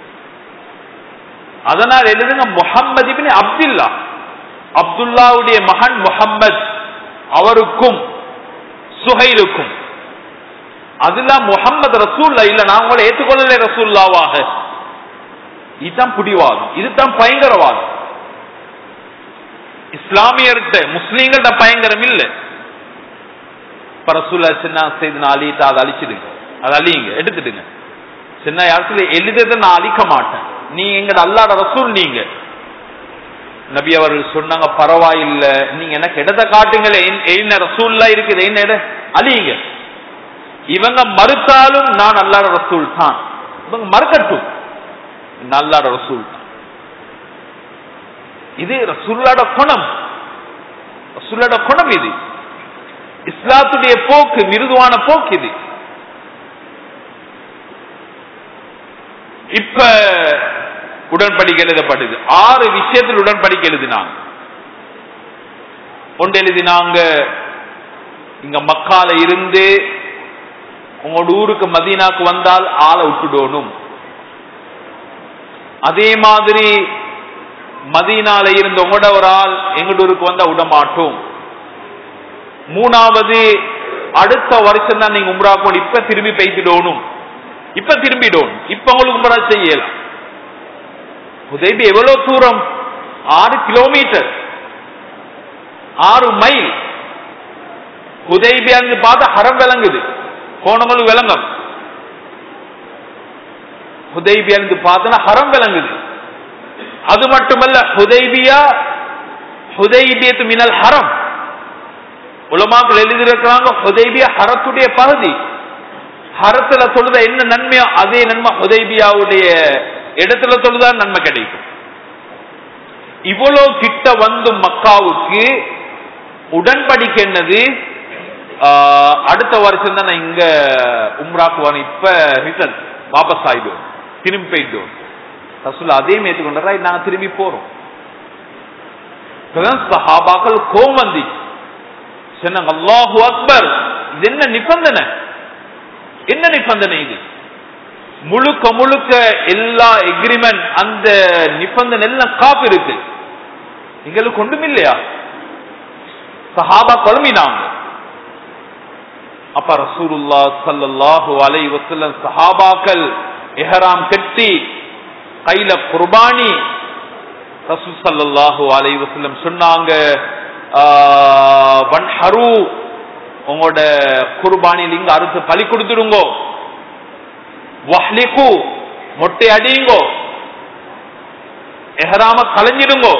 அதனால் எழுதுங்க முகம்மது இபின் அப்துல்லா அப்துல்லாவுடைய மகன் முகம்மது அவருக்கும் சுஹைலுக்கும் அதெல்லாம் முகம்மது ரசூல்லா இல்ல நான் உங்களை ஏற்றுக்கொள்ளல ரசூல்லாவாக இதுதான் பிடிவாதம் இதுதான் பயங்கரவாதம் இஸ்லாமியர்கிட்ட முஸ்லீம்கள்ட்ட பயங்கரம் இல்லை ரசூல்லா சின்ன செய்து அழிட்டா அதை அழிச்சிடுங்க அதை அழியுங்க எடுத்துடுங்க சின்ன இடத்துல எழுதுறதை நான் அழிக்க மாட்டேன் நீங்க எங்கட அல்லாட ரசூல் நீங்க நபி அவர்கள் சொன்னாங்க பரவாயில்ல நீங்க எனக்கு இடத்தை காட்டுங்களே என்ன ரசூல்லா இருக்குது என்ன இட அழியுங்க இவங்க மறுத்தாலும் நான் அல்லாட ரசூல் தான் இவங்க மறுக்கட்டும் நல்லாட ரசூல் தான் இது ரசூல்லாட குணம் ரசூல்லாட குணம் இது இஸ்லாத்துடைய போக்கு மிருதுவான போக்கு இது இப்ப உடன்படிக்கை எழுதப்படுது ஆறு விஷயத்தில் உடன்படிக்கை எழுதினாங்க ஒன்று எழுதினாங்க இங்க மக்கால இருந்து உங்களோட ஊருக்கு மதீனாக்கு வந்தால் ஆளை விட்டுடணும் அதே மாதிரி மதீனால இருந்த உங்களோட ஒரு ஆள் எங்களோட ஊருக்கு வந்தா விட மாட்டோம் மூணாவது அடுத்த வருஷம் தான் நீங்க உம்ரா போன இப்ப திரும்பி பெய்திடணும் இப்ப திரும்பிடணும் இப்ப உங்களுக்கு உம்ரா செய்யலாம் உதவி எவ்வளவு தூரம் ஆறு கிலோமீட்டர் ஆறு மைல் உதய்பியான்னு பார்த்தா ஹரம் விளங்குது போனவங்களுக்கு விளங்கும் ஹுதைபியான்னு பார்த்தா ஹரம் விளங்குது அது மட்டுமல்ல ஹுதைபியா ஹுதைபியத்து மினல் ஹரம் உலமாக்கள் எழுதியிருக்கிறாங்க ஹுதைபியா ஹரத்துடைய பகுதி ஹரத்துல தொழுத என்ன நன்மையோ அதே நன்மை ஹுதைபியாவுடைய இடத்துல தொழுதா நன்மை கிடைக்கும் இவ்வளவு கிட்ட வந்து மக்காவுக்கு உடன்படிக்கை என்னது அடுத்த வருஷம் தான் நான் இங்க உம்ராக்குவான் இப்ப ரிட்டர்ன் வாபஸ் ஆயிடும் திரும்பி போயிட்டோம் ரசூல் அதையும் ஏற்றுக்கொண்டாரா நாங்க திரும்பி போறோம் சஹாபாக்கள் கோம் வந்து சொன்னாங்க அல்லாஹு அக்பர் இது என்ன நிபந்தனை என்ன நிபந்தனை இது முழுக்க முழுக்க எல்லா எக்ரிமெண்ட் அந்த நிபந்தனை எல்லாம் காப்பு இருக்கு எங்களுக்கு ஒன்றும் இல்லையா சஹாபா குழம்பினாங்க அப்ப ரசூலுல்லா ஸல்லல்லாஹு அலைஹி வஸல்லம் சஹாபாக்கள் இஹ்ராம் கட்டி கையில குர்பானி ரசூல் ஸல்லல்லாஹு அலைஹி வஸல்லம் சொன்னாங்க வன்ஹரு உங்களோட குர்பானியில் இங்க அறுத்து பலி கொடுத்துடுங்கோ வஹ்லிகு மொட்டை அடியுங்கோ எஹராம கலைஞ்சிடுங்கோ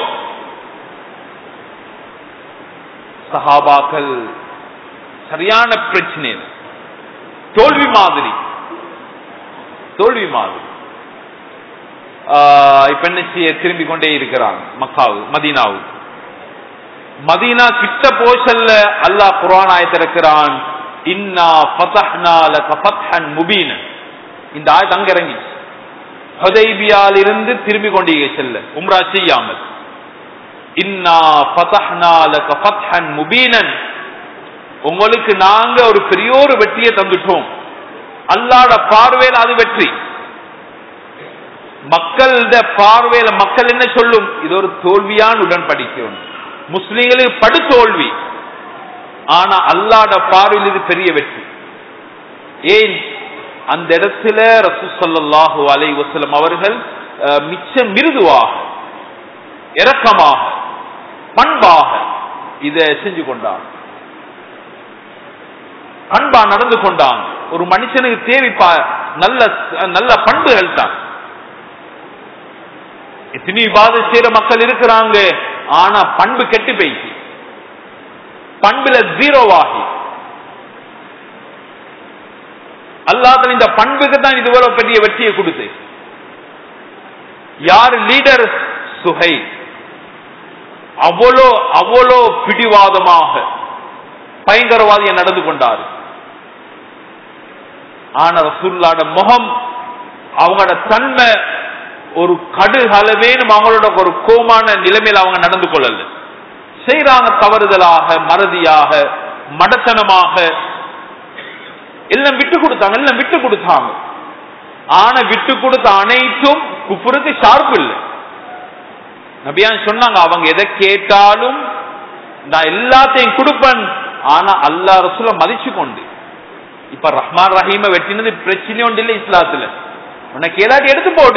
சஹாபாக்கள் சரியான பிரச்சனை இது. தோல்வி மாதிரி தோல்வி மாதிரி ஆஹ் இப்ப என்ன செய்ய திரும்பி கொண்டே இருக்கிறாங்க மக்காவு மதீனாவு மதீனா கிட்ட போச்சல்ல அல்லாஹ் குர்ஆன் ஆயத்தை இருக்கிறான் இன்னா ஃபதஹ்னா லக ஃபத்ஹன் முபீனன் இந்த ஆயத் அங்க இறங்கிச்சு ஹுதைபியால் இருந்து திரும்பி கொண்டீங்க செல்ல உம்ரா செய்யாமல் இன்னா ஃபதஹ்னா லக ஃபத்ஹன் முபீனன் உங்களுக்கு நாங்க ஒரு பெரிய ஒரு வெற்றியை தந்துட்டோம் அல்லாட பார்வையில் அது வெற்றி மக்களோட பார்வையில மக்கள் என்ன சொல்லும் இது ஒரு தோல்வியான உடன்படிக்கை முஸ்லிம்களுக்கு படு தோல்வி ஆனா அல்லாட பார்வையில் இது பெரிய வெற்றி ஏன் அந்த இடத்துல ரசூ ஸல்லல்லாஹு அலைஹி வஸல்லம் அவர்கள் அஹ், மிச்ச மிருதுவாக இரக்கமாக பண்பாக இதை செஞ்சு கொண்டாங்க பண்பா நடந்து கொண்டாங்க ஒரு மனுஷனுக்கு தேவை பா- நல்ல நல்ல பண்புகள் தான் எத்தனை இவாத செய்யற மக்கள் இருக்கிறாங்க ஆனா பண்பு கெட்டு போயிடுச்சு பண்புல ஜீரோவாகி அல்லாத இந்த பண்புக்கு தான் இதுவரை பெரிய வெற்றியை கொடுத்து யார் லீடர் சுகை அவ்வளோ அவ்வளோ பிடிவாதமாக பயங்கரவாதிய நடந்து கொண்டார் ஆனா ரசூல்லாட முகம் அவங்களோட தன்மை ஒரு கடுகளவேனும் அவங்களோட ஒரு கோமான நிலைமையில் அவங்க நடந்து கொள்ளல செய்றாங்க தவறுதலாக மறதியாக மடத்தனமாக எல்லாம் விட்டு கொடுத்தாங்க எல்லாம் விட்டு கொடுத்தாங்க ஆனா விட்டு கொடுத்த அனைத்தும் குப்புருக்கு ஷார்ப் இல்லை நபியான் சொன்னாங்க அவங்க எதை கேட்டாலும் நான் எல்லாத்தையும் கொடுப்பேன் ஆனா அல்லா ரசூல மதிச்சு கொண்டு இப்ப ரஹ்மான் ரஹீம வெட்டினது பிரச்சனை ஒன்று இல்லை இஸ்லாத்துல உனக்கு எல்லாத்தையும் எடுத்து போடு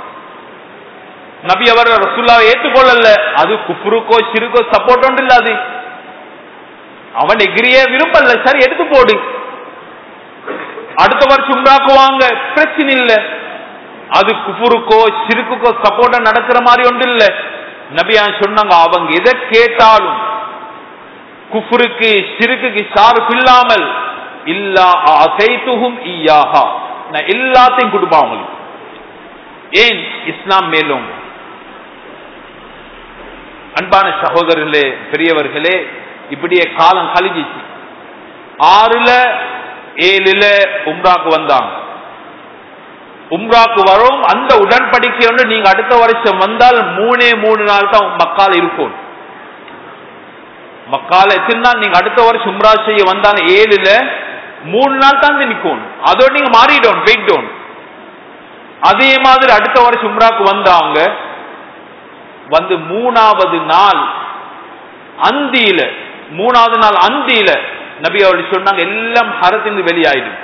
நபி அவர் ரசூல்லாவை ஏற்றுக்கொள்ளல அது குஃப்ருக்கோ சிறுக்கோ சப்போர்ட் ஒன்று இல்ல அது அவன் எகிரிய விரும்பல சரி எடுத்து போடு அடுத்த வருஷம் உண்டாக்குவாங்க பிரச்சனை இல்ல அது குஃபுருக்கோ சிறுக்குக்கோ சப்போர்ட்டா நடக்கிற மாதிரி ஒன்று இல்ல நபியான் சொன்னாங்க அவங்க எதை கேட்டாலும் குஃபுருக்கு சிறுக்குக்கு சார்பு இல்லாமல் இல்லா அசைத்துகும் ஈயாஹா நான் எல்லாத்தையும் கொடுப்பேன் அவங்களுக்கு ஏன் இஸ்லாம் மேலும் அன்பான சகோதரர்களே பெரியவர்களே இப்படியே காலம் கழிஞ்சிச்சு ஆறுல ஏழுல உம்ராக்கு வந்தாங்க உம்ராக்கு வரும் அந்த உடன்படிக்கை ஒன்று நீங்க அடுத்த வருஷம் வந்தால் மூணே மூணு நாள் தான் மக்கால் இருக்கும் மக்கால எத்தனை நாள் நீங்க அடுத்த வருஷம் உம்ரா செய்ய வந்தால் ஏழுல மூணு நாள் தான் நிற்கும் அதோட நீங்க மாறிடும் போயிட்டோம் அதே மாதிரி அடுத்த வருஷம் உம்ராக்கு வந்தாங்க வந்து மூணாவது நாள் அந்தியில மூணாவது நாள் அந்தியில நபி அவர்கள் சொன்னாங்க எல்லாம் ஹரத்திலிருந்து வெளியாயிடும்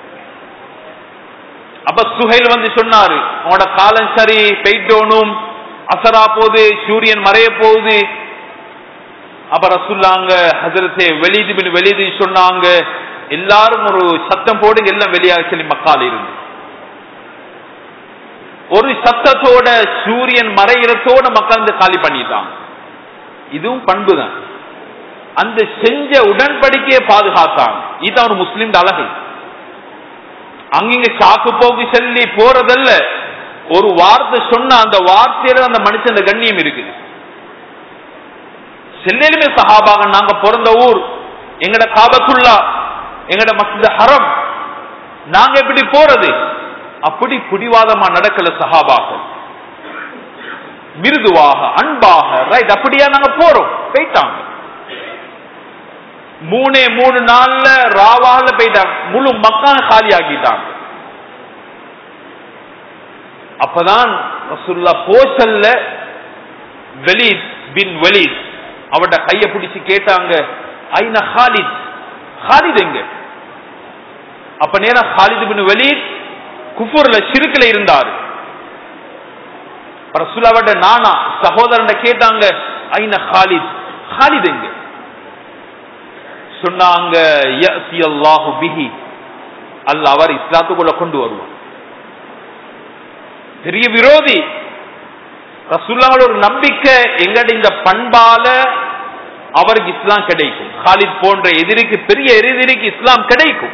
அப்ப சுஹைல் வந்து சொன்னாரு உங்களோட காலம் சரி பெய்டோனும் அசரா போகுது சூரியன் மறைய போகுது அப்ப ரசுல்லாங்க ஹசரத்தே வெளியது பின் வெளியது சொன்னாங்க எல்லாரும் ஒரு சத்தம் போடுங்க எல்லாம் வெளியாக சொல்லி மக்கால் இருந்து ஒரு சத்தத்தோட சூரியன் மறையிறத்தோட மக்கள் இந்த காலி பண்ணிட்டாங்க இதுவும் பண்பு தான் அந்த செஞ்ச உடன்படிக்கையை பாதுகாத்தாங்க இதுதான் ஒரு முஸ்லிம் அழகு அங்கிங்க சாக்கு போக்கு சொல்லி போறதல்ல ஒரு வார்த்தை சொன்ன அந்த வார்த்தையில அந்த மனுஷன் கண்ணியம் இருக்குது செல்லிலுமே சஹாபாக நாங்க பிறந்த ஊர் எங்கட காபத்துல்லா எங்கட மஸ்ஜித் ஹரம் நாங்க எப்படி போறது அப்படி புடிவாதமா நடக்கல சஹாபாக்கள் மிருதுவாக அன்பாக ரைட் அப்படியா நாங்க போறோம் போயிட்டாங்க மூணே மூணு நாள்ல ராவால போயிட்டாங்க முழு மக்கான காலி ஆக்கிட்டாங்க அப்பதான் ரசுல்லா போசல்ல வெளித் பின் வெளித் அவட கைய பிடிச்சு கேட்டாங்க ஐன ஹாலித் ஹாலித் எங்க அப்ப நேரம் ஹாலித் பின் வலீத் குஃபூர்ல சிறுக்குல இருந்தாரு ரசூலாவோட நானா சகோதரன் கேட்டாங்க ஐன ஹாலித் ஹாலித் எங்க சொன்னாங்க யஅதி அல்லாஹு பிஹி அல்லாஹ் அவர் இஸ்லாத்துக்குள்ள கொண்டு வருவார் பெரிய விரோதி ரசூல்லாவோட ஒரு நம்பிக்கை எங்கட இந்த பண்பால அவருக்கு இஸ்லாம் கிடைக்கும் ஹாலித் போன்ற எதிரிக்கு பெரிய எதிரிக்கு இஸ்லாம் கிடைக்கும்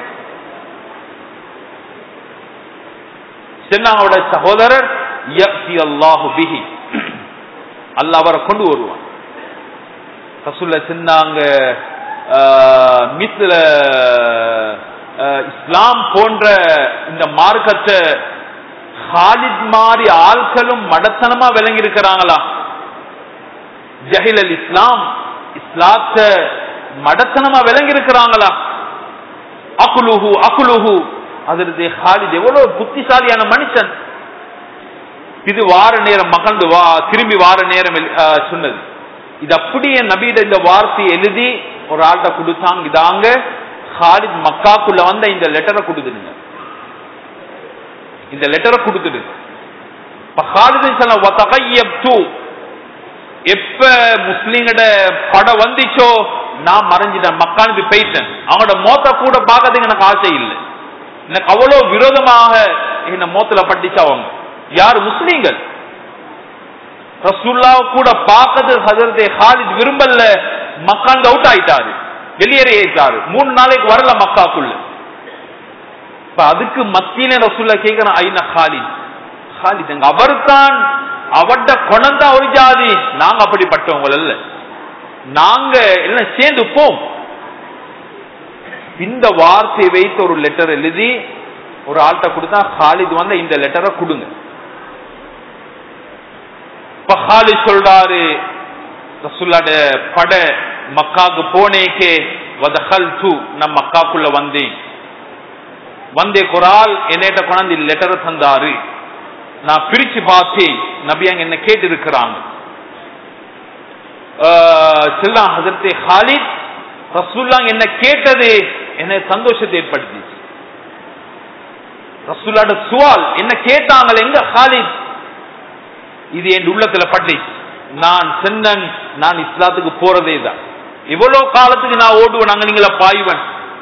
சென்னாவோட சகோதரர் யக்தி அல்லாஹு பிஹி அல்லாஹ் அவரை கொண்டு வருவான் ரசூல்ல சொன்னாங்க மித்ல இஸ்லாம் போன்ற இந்த மார்க்கத்தை ஹாலித் மாதிரி ஆட்களும் மடத்தனமா விளங்கி இருக்கிறாங்களா ஜஹில் அல் இஸ்லாம் இஸ்லாத்த மடத்தனமா விளங்கி இருக்கிறாங்களா அகுலுஹு அகுலுஹு அதற்கு ஹாலித் எவ்வளவு புத்திசாலியான மனுஷன் இது வார நேரம் மகந்து வா திரும்பி வார நேரம் சொன்னது இது அப்படியே நபீத இந்த வார்த்தையை எழுதி ஒரு ஆள்கிட்ட கொடுத்தாங்க இதாங்க ஹாலித் மக்காக்குள்ள வந்த இந்த லெட்டரை கொடுத்துடுங்க இந்த லெட்டரை கொடுத்துடு எப்ப முஸ்லீம்கிட்ட படம் வந்துச்சோ நான் மறைஞ்சிட்டேன் மக்கானுக்கு போயிட்டேன் அவங்களோட மோத்த கூட பார்க்கறதுக்கு எனக்கு ஆசை இல்லை எனக்கு அவ்வளவு விரோதமாக என்ன மோத்துல பட்டுச்சு அவங்க யார் முஸ்லீம்கள் ரசூல்லா கூட பார்க்கறது ஹசரத்தே ஹாலித் விரும்பல மக்கான் அவுட் ஆயிட்டாரு வெளியேறிட்டாரு மூணு நாளைக்கு வரல மக்காக்குள்ள இப்ப அதுக்கு மத்தியில ரசூல்லா கேட்கிறேன் ஐநா ஹாலித் ஹாலித் எங்க அவர் தான் அவட்ட குணந்தான் ஒரு ஜாதி நாங்க அப்படிப்பட்டவங்க அல்ல நாங்க எல்லாம் சேர்ந்து போம் இந்த வார்த்தையை வைத்து ஒரு லெட்டர் எழுதி ஒரு ஆள்கிட்ட கொடுத்தா ஹாலித் வந்து இந்த லெட்டரை கொடுங்க இப்ப ஹாலித் சொல்றாரு ரசுல்லாட பட மக்காக்கு போனேக்கே வதஹல் து நான் மக்காக்குள்ள வந்தேன் வந்தே குரால் என்னிட்ட கொண்டாந்து லெட்டரை தந்தாரு நான் பிரிச்சு பார்த்தேன் நபி அங்க என்ன கேட்டு இருக்கிறாங்க செல்லாம் ஹசரத்தே ஹாலித் ரசூல்லா என்ன கேட்டது என்ன சந்தோஷத்தை ஏற்படுத்திச்சு ரசூல்லாட சுவால் என்ன கேட்டாங்க எங்க ஹாலித் இது என் உள்ளத்துல பட்டுச்சு நான் சென்னன் நான் இஸ்லாத்துக்கு போறதே தான் இவ்வளவு காலத்துக்கு நான் ஓடுவேன் அங்க நீங்கள பாய்வன்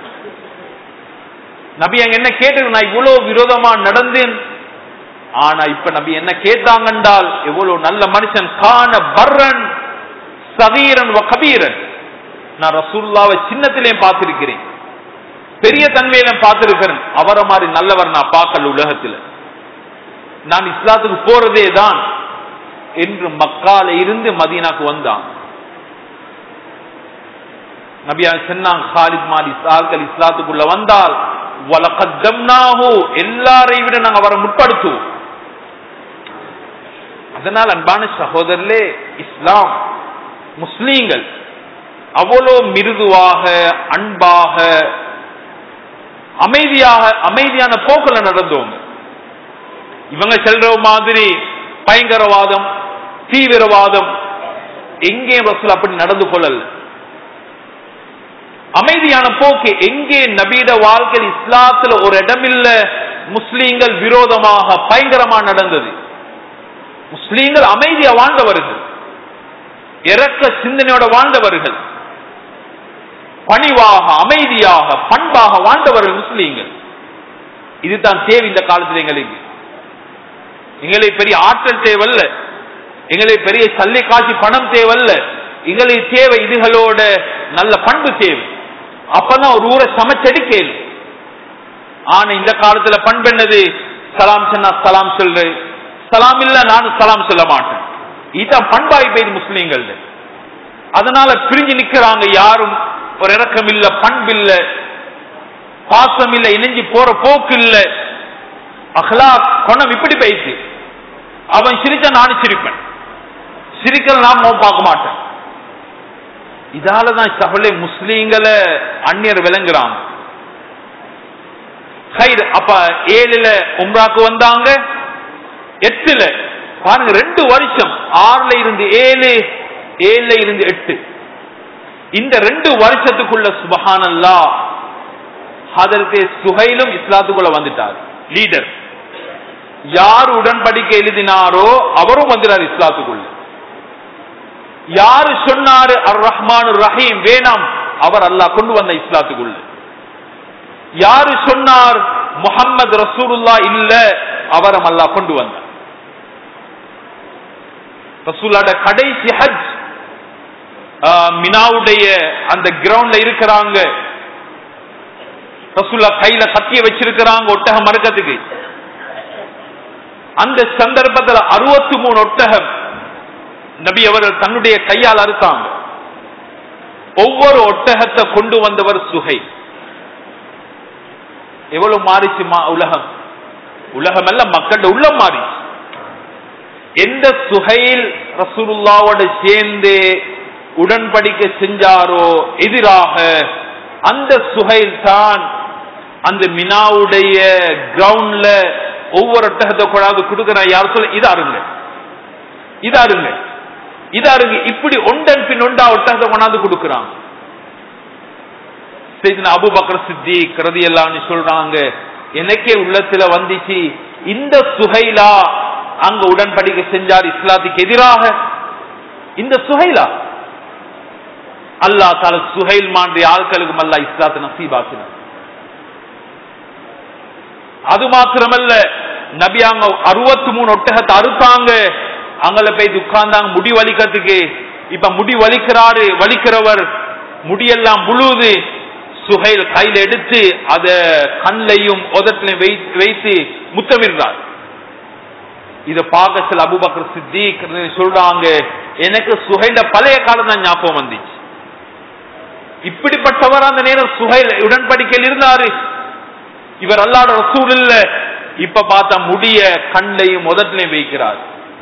நபி அங்க என்ன கேட்டு நான் இவ்வளவு விரோதமா நடந்தேன் ஆனா இப்ப நபி என்ன கேட்டாங்கன்றால் எவ்வளவு நல்ல மனுஷன் காண பர்ரன் சவீரன் கபீரன் நான் ரசூல்லாவை சின்னத்திலேயும் பார்த்திருக்கிறேன் பெரிய தன்மையிலும் பார்த்திருக்கிறேன் அவரை மாதிரி நல்லவர் நான் பார்க்கல உலகத்தில் நான் இஸ்லாத்துக்கு போறதே தான் என்று மக்கால இருந்து மதீனாக்கு வந்தான் நபியா சொன்னாங்க ஹாலித் மாலி ஆள்கள் இஸ்லாத்துக்குள்ள வந்தால் எல்லாரையும் விட நாங்க அவரை முற்படுத்துவோம் அதனால் அன்பான சகோதரர்களே இஸ்லாம் முஸ்லீம்கள் அவ்வளோ மிருதுவாக அன்பாக அமைதியாக அமைதியான போக்கில் நடந்தவங்க இவங்க செல்ற மாதிரி பயங்கரவாதம் தீவிரவாதம் எங்கேயும் ரசூல் அப்படி நடந்து கொள்ளல அமைதியான போக்கு எங்கே நபீட வாழ்க்கை இஸ்லாத்துல ஒரு இடமில்ல முஸ்லீம்கள் விரோதமாக பயங்கரமா நடந்தது முஸ்லீம்கள் அமைதியா வாழ்ந்தவர்கள் இறக்க சிந்தனையோட வாழ்ந்தவர்கள் பணிவாக அமைதியாக பண்பாக வாழ்ந்தவர்கள் முஸ்லீம்கள் இதுதான் தேவை இந்த காலத்தில் எங்களுக்கு எங்களுக்கு பெரிய ஆற்றல் தேவைல்ல எங்களுக்கு பெரிய சல்லி காட்சி பணம் தேவைல்ல எங்களுக்கு தேவை இதுகளோட நல்ல பண்பு தேவை அப்பதான் ஒரு ஊரை சமைச்சடிக்கேன் ஆனா இந்த காலத்துல பண்பு என்னது சலாம் சொன்னா சலாம் சொல்லு சலாம் இல்ல நானும் சலாம் சொல்ல மாட்டேன் இதுதான் பண்பாய் போய் முஸ்லீம்கள் அதனால பிரிஞ்சு நிக்கிறாங்க யாரும் ஒரு இறக்கம் இல்ல பண்பு இல்ல பாசம் இல்ல இணைஞ்சு போற போக்கு இல்ல அஹ்லா குணம் இப்படி போயிடுச்சு அவன் சிரிச்சா நானும் சிரிப்பேன் சிரிக்கல நான் பார்க்க மாட்டேன் இதாலதான் சகலே முஸ்லீம்களை அந்நியர் விளங்குறாங்க ஹைர் அப்ப ஏழுல உம்ராக்கு வந்தாங்க எட்டுல பாருங்க ரெண்டு வருஷம் ஆறுல இருந்து ஏழு ஏழுல இருந்து எட்டு இந்த ரெண்டு வருஷத்துக்குள்ள சுபஹானல்லா அதற்கு சுகைலும் இஸ்லாத்துக்குள்ள வந்துட்டார் லீடர் யார் உடன்படிக்கை எழுதினாரோ அவரும் வந்துட்டார் இஸ்லாத்துக்குள்ள யாரு சொன்னாரு அர் ரஹ்மான் ரஹீம் வேணாம் அவர் அல்லாஹ் கொண்டு வந்த இஸ்லாத்துக்குள்ள யாரு சொன்னார் முகம்மது ரசூலுல்லா இல்ல அவரம் அல்லாஹ் கொண்டு வந்தார் ரசூலாட கடைசி ஹஜ் மினாவுடைய அந்த கிரவுண்ட்ல இருக்கிறாங்க ரசூல்லா கையில கத்திய வச்சிருக்கிறாங்க ஒட்டகம் மறுக்கிறதுக்கு அந்த சந்தர்ப்பத்தில் அறுபத்தி மூணு ஒட்டகம் நபி அவர்கள் தன்னுடைய கையால் அறுத்தாங்க ஒவ்வொரு ஒட்டகத்தை கொண்டு வந்தவர் சுகை எவ்வளவு மாறிச்சு உலகம் உலகம் எல்லாம் மக்கள் உள்ளம் மாறிச்சு எந்த சுகையில் ரசூலுல்லாவோட சேர்ந்து உடன்படிக்கை செஞ்சாரோ எதிராக அந்த சுகைல் தான் அந்த மினாவுடைய கிரவுண்ட்ல ஒவ்வொரு ஒட்டகத்தை கொண்டாந்து கொடுக்கிற யார் சொல்ல இது அருங்க இது அருங்க இது அருங்க இப்படி ஒன்றன் பின் ஒன்றா ஒட்டகத்தை கொண்டாந்து கொடுக்கிறாங்க அபு பக்கர் சித்தி கருதி எல்லாம் சொல்றாங்க எனக்கே உள்ளத்துல வந்துச்சு இந்த சுகைலா அங்க உடன்படிக்கை செஞ்சார் இஸ்லாத்துக்கு எதிராக இந்த சுகைலா அல்லா தால சுகைல் மாண்டிய ஆட்களுக்கும் அல்லா இஸ்லாத்து நசீபாக்கினார் அது மாத்திரமல்ல நபி அங்க அறுபத்தி மூணு ஒட்டகத்தை அறுத்தாங்க அங்கல போய் உட்கார்ந்தாங்க முடி வலிக்கிறதுக்கு இப்ப முடி வலிக்கிறாரு வலிக்கிறவர் முடியெல்லாம் முழுது சுகைல் கையில எடுத்து அத கண்லையும் உதட்டிலையும் வைத்து முத்தமிடுறார் இத பார்க்க சில அபுபக்கர் சித்திக் சொல்றாங்க எனக்கு சுகைல பழைய காலம் தான் ஞாபகம் வந்துச்சு இப்படிப்பட்டவர் அந்த நேரம் சுகைல் உடன்படிக்கையில் இருந்தாரு இவர் அல்லாட ரசூல் இல்ல இப்ப பார்த்தா முடிய கண்ணையும் முதட்டிலையும் வைக்கிறார்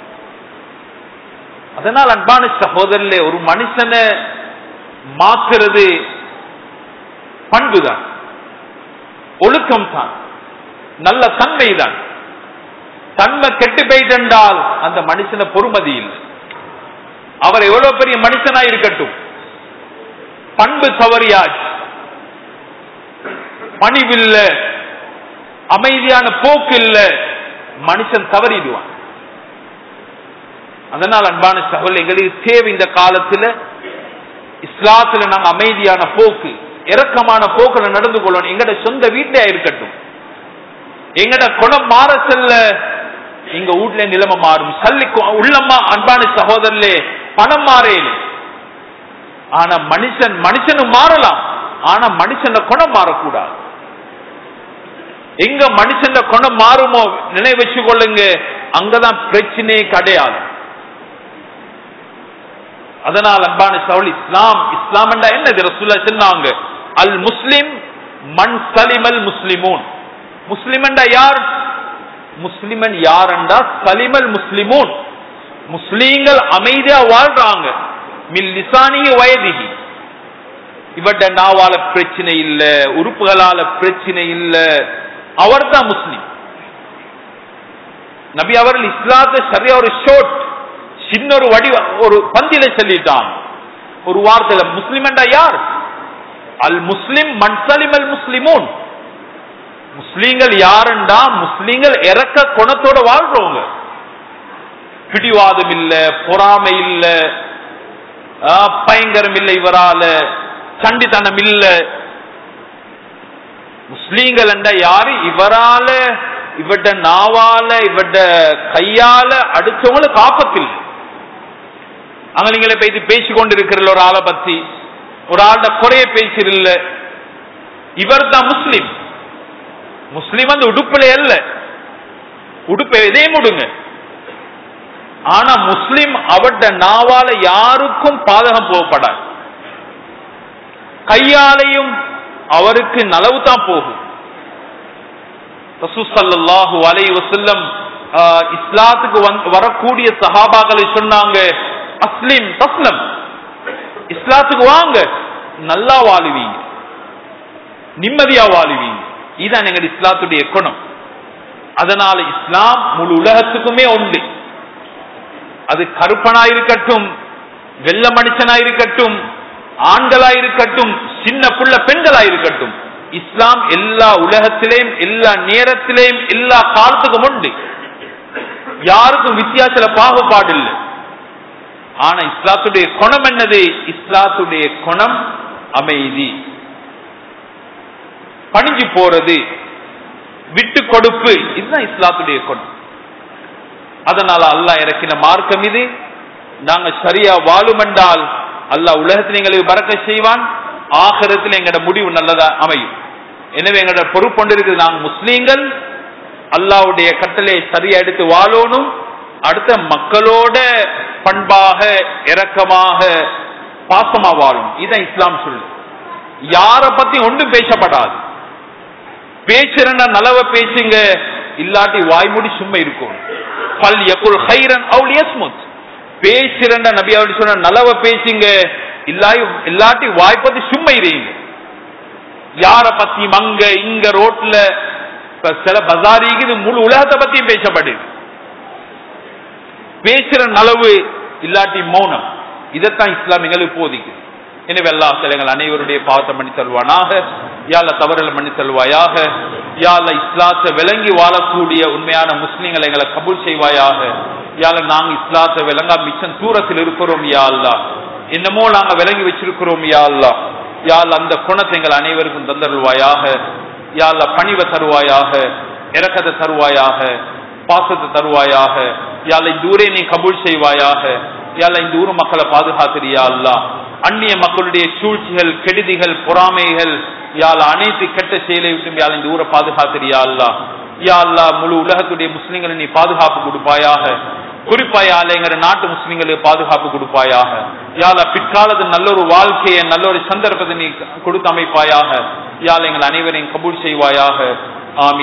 அதனால் அன்பான சகோதரர்ல ஒரு மனுஷனை மாத்துறது பண்புதான் ஒழுக்கம் தான் நல்ல தன்மை தான் தன்மை கெட்டு போயிட்டென்றால் அந்த மனுஷனை பொறுமதி இல்லை அவர் எவ்வளவு பெரிய மனுஷனா இருக்கட்டும் பண்பு தவறியாச்சு பணிவில்ல அமைதியான போக்கு இல்ல மனுஷன் தவறிடுவான் அதனால் அன்பான சகோதரர் எங்களுக்கு தேவை இந்த காலத்துல இஸ்லாத்துல நாங்க அமைதியான போக்கு இறக்கமான போக்குல நடந்து கொள்ளணும் எங்கட சொந்த வீட்டிலே இருக்கட்டும் எங்கட குணம் மாற செல்ல எங்க வீட்ல நிலைமை மாறும் சல்லி உள்ளம்மா அன்பான சகோதரர்களே பணம் மாறேன் ஆனா மனுஷன் மனுஷனும் மாறலாம் ஆனா மனுஷன குணம் மாறக்கூடாது எங்க மனுஷன் குணம் மாறுமோ நினை வச்சு கொள்ளுங்க அங்கதான் பிரச்சனையே கிடையாது அதனால் அன்பான சவுல் இஸ்லாம் இஸ்லாம் என்றா என்ன ரசூல்லா சொன்னாங்க அல் முஸ்லிம் மண் சலிமல் முஸ்லிமூன் முஸ்லிம் என்றா யார் முஸ்லிமன் யார் என்றா சலிமல் முஸ்லிமூன் முஸ்லீம்கள் அமைதியா வாழ்றாங்க மில் லிசானிய வயதிகி இவட்ட நாவால பிரச்சனை இல்ல உறுப்புகளால பிரச்சனை இல்ல அவர் தான் முஸ்லிம் நபி அவர்கள் இஸ்லாத்தை சரியா ஒரு ஷோட் சின்ன ஒரு வடி ஒரு பந்தில சொல்லிட்டான் ஒரு வார்த்தையில முஸ்லிம் என்றா யார் அல் முஸ்லிம் மன்சலிம் அல் முஸ்லிமூன் முஸ்லீம்கள் யாருண்டா முஸ்லீம்கள் இறக்க குணத்தோட வாழ்றவங்க பிடிவாதம் இல்ல பொறாமை இல்ல பயங்கரம் இல்லை இவரால சண்டித்தனம் இல்ல முஸ்லீம்கள் என்ற யாரு இவரால இவட நாவால இவட கையால அடிச்சவங்கள காப்பத்தில் அங்க நீங்களே போயிட்டு பேசி கொண்டிருக்கிற ஒரு ஆளை பத்தி ஒரு ஆள்ட குறைய பேசிடல இவர் தான் முஸ்லிம் முஸ்லிம் வந்து உடுப்புல அல்ல உடுப்பை இதே முடுங்க ஆனா முஸ்லிம் அவட நாவால யாருக்கும் பாதகம் போகப்படாது கையாலையும் அவருக்கு நலவு தான் போகும் ரசூசல்லாஹு அலை வசல்லம் இஸ்லாத்துக்கு வரக்கூடிய சஹாபாக்களை சொன்னாங்க அஸ்லிம் தஸ்லம் இஸ்லாத்துக்கு வாங்க நல்லா வாழுவீங்க நிம்மதியா வாழுவீங்க இதுதான் எங்க இஸ்லாத்துடைய குணம் அதனால இஸ்லாம் முழு உலகத்துக்குமே உண்டு அது கருப்பனா இருக்கட்டும் வெள்ள மனுஷனா இருக்கட்டும் ஆண்களா இருக்கட்டும் சின்ன புள்ள பெண்களா இருக்கட்டும் இஸ்லாம் எல்லா உலகத்திலேயும் எல்லா நேரத்திலேயும் எல்லா காலத்துக்கும் உண்டு யாருக்கும் வித்தியாசத்துல பாகுபாடு இல்லை ஆனா இஸ்லாத்துடைய குணம் என்னது இஸ்லாத்துடைய குணம் அமைதி பணிஞ்சு போறது விட்டு கொடுப்பு இதுதான் இஸ்லாத்துடைய குணம் அதனால அல்லாஹ் இறக்கின மார்க்கம் இது நாங்க சரியா வாழும் என்றால் அல்லாஹ் உலகத்தில் எங்களுக்கு பறக்க செய்வான் ஆகரத்தில் எங்களோட முடிவு நல்லதா அமையும் எனவே எங்களோட பொறுப்பொண்டு இருக்குது நாங்கள் முஸ்லீம்கள் அல்லாவுடைய கட்டளை சரியா எடுத்து வாழணும் அடுத்த மக்களோட பண்பாக இரக்கமாக பாசமா வாழும் இதான் இஸ்லாம் சொல்லு யார பத்தி ஒன்றும் பேசப்படாது பேசுறேன்னா நலவ பேசுங்க இல்லாட்டி வாய்மூடி சும்மா இருக்கும் பல் யகுல் ஹைரன் அவுல் யஸ்முத் பேசுறேன்னா நபி அவடி சொன்ன நலவ பேசுங்க இல்லாய் இல்லாட்டி வாய்ப்பத்தி சும்மா இருங்க யார பத்தி அங்க இங்க ரோட்ல இப்ப சில பஜாரிக்கு இது முழு உலகத்தை பத்தியும் பேசப்படுது பேசுற நலவு இல்லாட்டி மௌனம் இதைத்தான் இஸ்லாம் எங்களுக்கு போதிக்குது எனவே எல்லா சிலங்கள் அனைவருடைய பாவத்தை மன்னி தருவானாக யால தவறுகளை மன்னி தருவாயாக யால இஸ்லாத்தை விளங்கி வாழக்கூடிய உண்மையான முஸ்லீம்களை எங்களை கபூல் செய்வாயாக யால நாங்க இஸ்லாத்தை விளங்கா மிச்சம் தூரத்தில் இருக்கிறோம் யா அல்லா என்னமோ நாங்க விளங்கி வச்சிருக்கிறோம் யா அல்லா யால் அந்த குணத்தை எங்கள் அனைவருக்கும் தந்தருவாயாக யால பணிவை தருவாயாக இரக்கத்தை தருவாயாக பாசத்தை தருவாயாக யால இந்த ஊரை நீ கபூல் செய்வாயாக யால இந்த ஊர் மக்களை பாதுகாத்திரியா அல்லா அந்நிய மக்களுடைய சூழ்ச்சிகள் கெடுதிகள் பொறாமைகள் யாழ் அனைத்து கெட்ட செயலை விட்டு யாழ் இந்த ஊரை பாதுகாத்திரியா அல்லா யா அல்லா முழு உலகத்துடைய முஸ்லிம்களை நீ பாதுகாப்பு கொடுப்பாயாக குறிப்பாயால எங்க நாட்டு முஸ்லிம்களுக்கு பாதுகாப்பு கொடுப்பாயாக யால பிற்காலத்து நல்ல ஒரு வாழ்க்கையை நல்ல ஒரு சந்தர்ப்பத்தை நீ கொடுத்து அமைப்பாயாக யாழ் எங்கள் அனைவரையும் கபூல் செய்வாயாக ஆமி